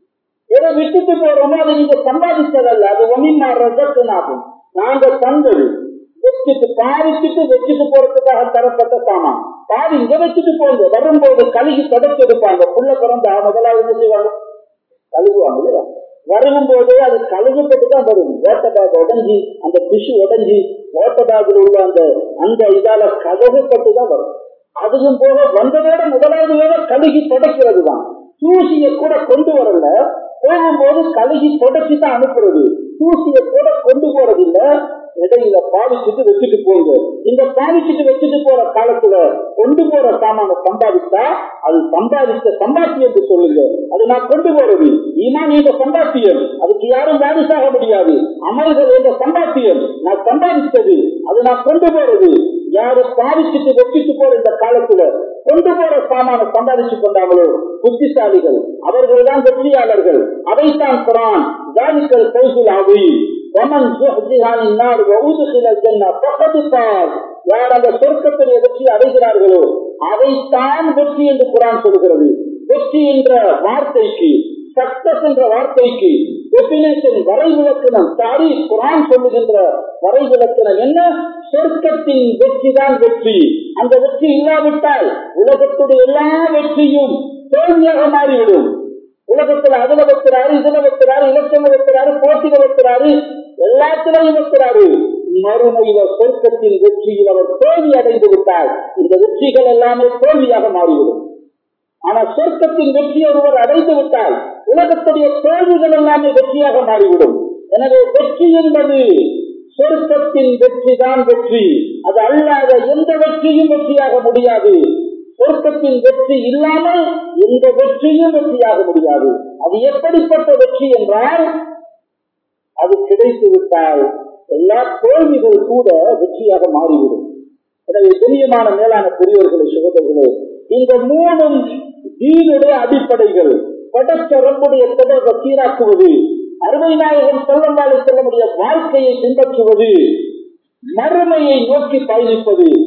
எதை விட்டுட்டு போறோமோ அதை நீங்க சம்பாதிச்சதல்ல அது ஒன்னின் ரசத்துனாகும் நாங்க தந்தது வச்சுட்டு பாதிச்சுட்டு வச்சுட்டு போறதுக்காக தரப்பட்ட சாமான் பாதி இங்க வச்சுட்டு போங்க வரும்போது கழுகி தொடச்சு எடுப்பாங்க புள்ள பிறந்தா முதலாவது என்ன செய்வாங்க கழுகுவாங்க இல்லையா வரும்போது அது கழுகப்பட்டு தான் வரும் ஓட்ட பேக் உடஞ்சி அந்த டிஷ்யூ உடஞ்சி ஓட்ட பேக்கில் உள்ள அந்த அந்த இதால கழுகப்பட்டு தான் வரும் அதுவும் போக வந்ததோட முதலாவது வேலை கழுகி தொடக்கிறது தான் தூசியை கூட கொண்டு வரல போகும்போது கழுகி தொடச்சி தான் அனுப்புறது தூசியை கூட கொண்டு போறது இல்ல இடையில பாவிச்சுட்டு வச்சுட்டு போங்க இந்த பாவிச்சுட்டு வச்சுட்டு போற காலத்துல கொண்டு போற சாமான சம்பாதித்தா அது சம்பாதித்த சம்பாத்தியத்தை சொல்லுங்க அது நான் கொண்டு போறது ஈமான் என்ற சம்பாத்தியம் அதுக்கு யாரும் வாரிசாக முடியாது அமல்கள் என்ற சம்பாத்தியம் நான் சம்பாதித்தது அது நான் கொண்டு போறது யாரு பாதிச்சுட்டு வச்சுட்டு போற இந்த காலத்துல கொண்டு போற சாமான சம்பாதிச்சு கொண்டாங்களோ புத்திசாலிகள் அவர்கள் தான் வெற்றியாளர்கள் அதைத்தான் குரான் தானிக்கல் கௌசில் ஆவி ومن زحزح عن النار وادخل الجنه فقد فاز யார் அந்த சொர்க்கத்தில் வெற்றி அடைகிறார்களோ அதைத்தான் வெற்றி என்று குரான் சொல்கிறது வெற்றி என்ற வார்த்தைக்கு சக்சஸ் என்ற வார்த்தைக்கு டெபினேஷன் வரைவிலக்கணம் சாரி குரான் சொல்லுகின்ற வரைவிலக்கணம் என்ன சொர்க்கத்தின் வெற்றி தான் வெற்றி அந்த வெற்றி இல்லாவிட்டால் உலகத்துடைய எல்லா வெற்றியும் தோல்வியாக மாறிவிடும் உலகத்துல அதுல வைக்கிறாரு இதுல வைக்கிறாரு இலக்கணம் வைக்கிறாரு போட்டியில வைக்கிறாரு எல்லாத்திலையும் வைக்கிறாரு மறுமையில சொர்க்கத்தின் வெற்றியில் அவர் தோல்வி அடைந்து விட்டால் இந்த வெற்றிகள் எல்லாமே தோல்வியாக மாறிவிடும் ஆனா சொர்க்கத்தின் வெற்றி ஒருவர் அடைந்து விட்டால் உலகத்துடைய தோல்விகள் எல்லாமே வெற்றியாக மாறிவிடும் எனவே வெற்றி என்பது சொர்க்கத்தின் வெற்றி தான் வெற்றி அது அல்லாத எந்த வெற்றியும் வெற்றியாக முடியாது சொர்க்கத்தின் வெற்றி இல்லாமல் எந்த வெற்றியும் வெற்றியாக முடியாது அது எப்படிப்பட்ட வெற்றி என்றால் அது கிடைத்து விட்டால் எல்லா தோல்விகள் கூட வெற்றியாக மாறிவிடும் எனவே கண்ணியமான மேலான பெரியவர்களே சுகதர்களே இந்த மூணும் தீனுடைய அடிப்படைகள் படச்ச ரப்புடைய தொடர்பை சீராக்குவது அருமை நாயகன் செல்லவாறு செல்லமுடைய வாழ்க்கையை பின்பற்றுவது மறுமையை நோக்கி பயணிப்பது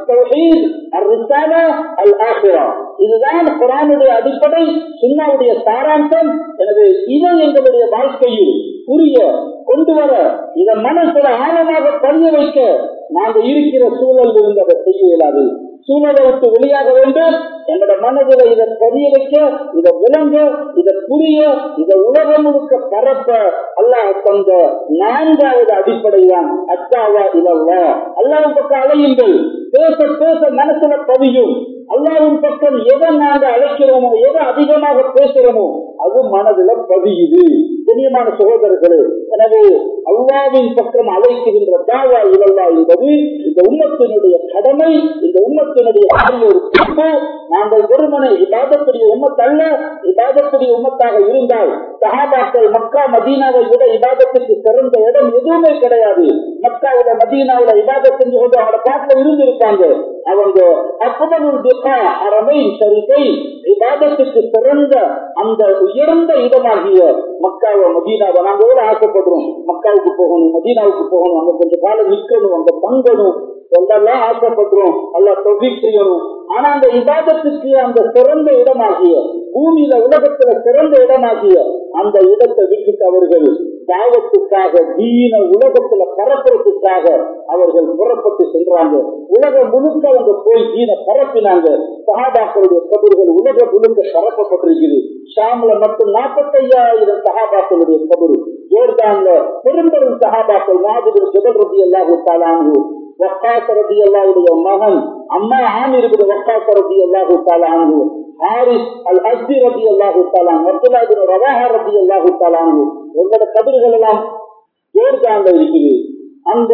التوحيد الرسالة الآخرة இதுதான் குரானுடைய அடிப்படை சுண்ணாவுடைய சாராம்சம் எனவே இதை எங்களுடைய வாழ்க்கையில் புரிய கொண்டு வர இதை மனசுல ஆழமாக பதிய வைக்க நாங்க இருக்கிற சூழல் இருந்து அதை செய்ய இயலாது சூழலை விட்டு வெளியாக வேண்டும் எங்களோட மனதில் இதை பதிய வைக்க இதை விளங்க இதை புரிய இதை உலகம் முழுக்க பரப்ப அல்லாஹ் தந்த நான்காவது அடிப்படை தான் அத்தாவா இல்லவா அல்லாஹ் பக்கம் அலையுங்கள் பேச பேச மனசுல பதியும் அல்லாவின் பக்கம் எதை நாங்க அழைக்கிறோமோ எதை அதிகமாக பேசுறோமோ அது மனதுல பதியுது கண்ணியமான சகோதரர்களே எனவே அல்லாவின் பக்கம் அழைக்குகின்ற தாவா இவல்லா என்பது இந்த உம்மத்தினுடைய கடமை இந்த உம்மத்தினுடைய கடமை ஒரு பொறுப்பு நாங்கள் வெறுமனை இபாதத்துடைய உம்மத்தல்ல இபாதத்துடைய உம்மத்தாக இருந்தால் சஹாபாக்கள் மக்கா மதீனாவை விட இபாதத்துக்கு சிறந்த இடம் எதுவுமே கிடையாது மக்காவில மதீனாவில இபாதத் செஞ்சு கொண்டு அவங்களோட பாட்டில் இருந்திருப்பாங்க அவங்க அப்பதனுள் திகா அறமை சரிகை இபாதத்துக்கு சிறந்த அந்த உயர்ந்த இடமாகிய மக்காவை மதீனாவை நாங்க எவ்வளவு ஆசைப்படுறோம் மக்காவுக்கு போகணும் மதீனாவுக்கு போகணும் அங்க கொஞ்சம் காலம் நிற்கணும் அங்க தங்கணும் எல்லாம் ஆசைப்படுறோம் அல்ல தொகை செய்யணும் ஆனா அந்த இபாதத்துக்கு அந்த சிறந்த இடமாகிய பூமியில உலகத்துல சிறந்த இடமாகிய அந்த இடத்தை விட்டுட்டு அவர்கள் தாவத்துக்காக தீன உலகத்துல பரப்புறதுக்காக அவர்கள் புறப்பட்டு சென்றாங்க உலகம் முழுக்க அவங்க போய் தீன பரப்பினாங்க சகாபாக்களுடைய கபர்கள் உலக முழுக்க பரப்பப்பட்டிருக்குது ஷாம்ல மட்டும் நாற்பத்தையாயிரம் சகாபாக்களுடைய கபரு ஜோர்தான்ல பெரும்பெரும் சகாபாக்கள் மாதிரி ஜபல் ரதி அல்லாஹு தாலாங்கு வக்காஸ் ரதி அல்லாவுடைய மகன் அம்மா ஆமீர் வக்காஸ் ரதி அல்லாஹு தாலாங்கு ஹாரிஸ் அல் அஸ்தி ரதி அல்லாஹு தாலாங் அப்துல்லா ரவாஹா ரதி அல்லாஹு தாலாங்கு உங்களோட கதிர்கள் எல்லாம் ஜோர்தான்ல இருக்குது அந்த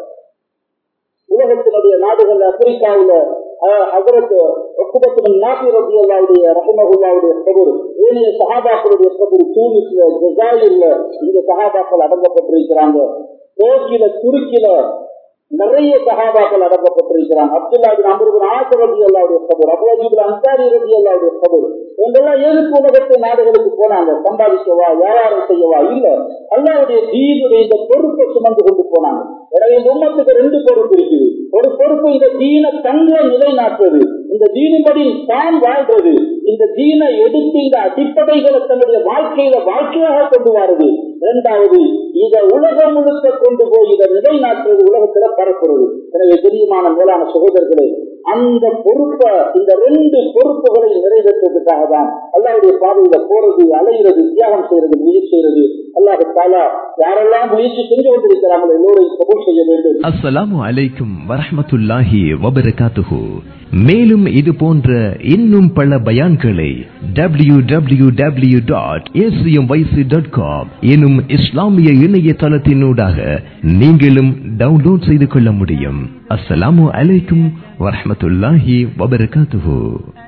உலகத்தினுடைய நாடுகள் ஆப்பிரிக்காவில அதற்கு ஒக்குபத்தின் நாசி ரபி அல்லாவுடைய ரஹமகுல்லாவுடைய கபூர் ஏனைய சகாபாக்களுடைய கபூர் தூனிஸ்ல ஜசாயில்ல இந்த சகாபாக்கள் அடங்கப்பட்டிருக்கிறாங்க டோக்கில துருக்கில நிறைய சகாபாக்கள் அடங்கப்பட்டிருக்கிறாங்க அப்துல்லா அமருபின் ஆச ரபி அல்லாவுடைய கபூர் அபுஜிபின் அன்சாரி ரபி அல்லாவுடைய கபூர் இவங்கெல்லாம் எதுக்கு உலகத்து நாடுகளுக்கு போனாங்க சம்பாதிக்கவா வியாபாரம் செய்யவா இல்ல அல்லாவுடைய தீனுடைய இந்த பொறுப்பை சுமந்து கொண்டு போனாங்க எனவே இந்த உம்மத்துக்கு ரெண்டு பொறுப்பு இருக்குது ஒரு பொறுப்பு இந்த தீன தங்க நிலைநாட்டுறது இந்த தீனுபடி தான் வாழ்றது இந்த தீனை எடுத்து இந்த அடிப்படைகளை தன்னுடைய வாழ்க்கையில வாழ்க்கையாக கொண்டு வருது இரண்டாவது இதை உலகம் முழுக்க கொண்டு போய் இதை நிலைநாட்டுறது உலகத்துல பரப்புறது எனவே தெரியுமான மேலான சகோதரர்களே அந்த பொறுப்பை இந்த ரெண்டு பொறுப்புகளை நிறைவேற்றுறதுக்காக தான் அல்லாவுடைய பாதையில போறது அலைகிறது தியாகம் செய்யறது முயற்சி செய்யறது அல்லாஹு தாலா யாரெல்லாம் முயற்சி செஞ்சு கொண்டிருக்கிறாங்களோ எல்லோரையும் கபூல் செய்ய வேண்டும் அஸ்ஸலாமு அலைக்கும் வரஹமத்துல்லாஹி வபரகாத்துஹு மேலும் இது போன்ற இன்னும் பல பயான்களை W W W dot dot com எனும் இஸ்லாமிய இணையதளத்தினூடாக நீங்களும் டவுன்லோட் செய்து கொள்ள முடியும் அஸ்ஸலாமு அலைக்கும் வரஹமத்துல்லாஹி வபரகாத்துஹு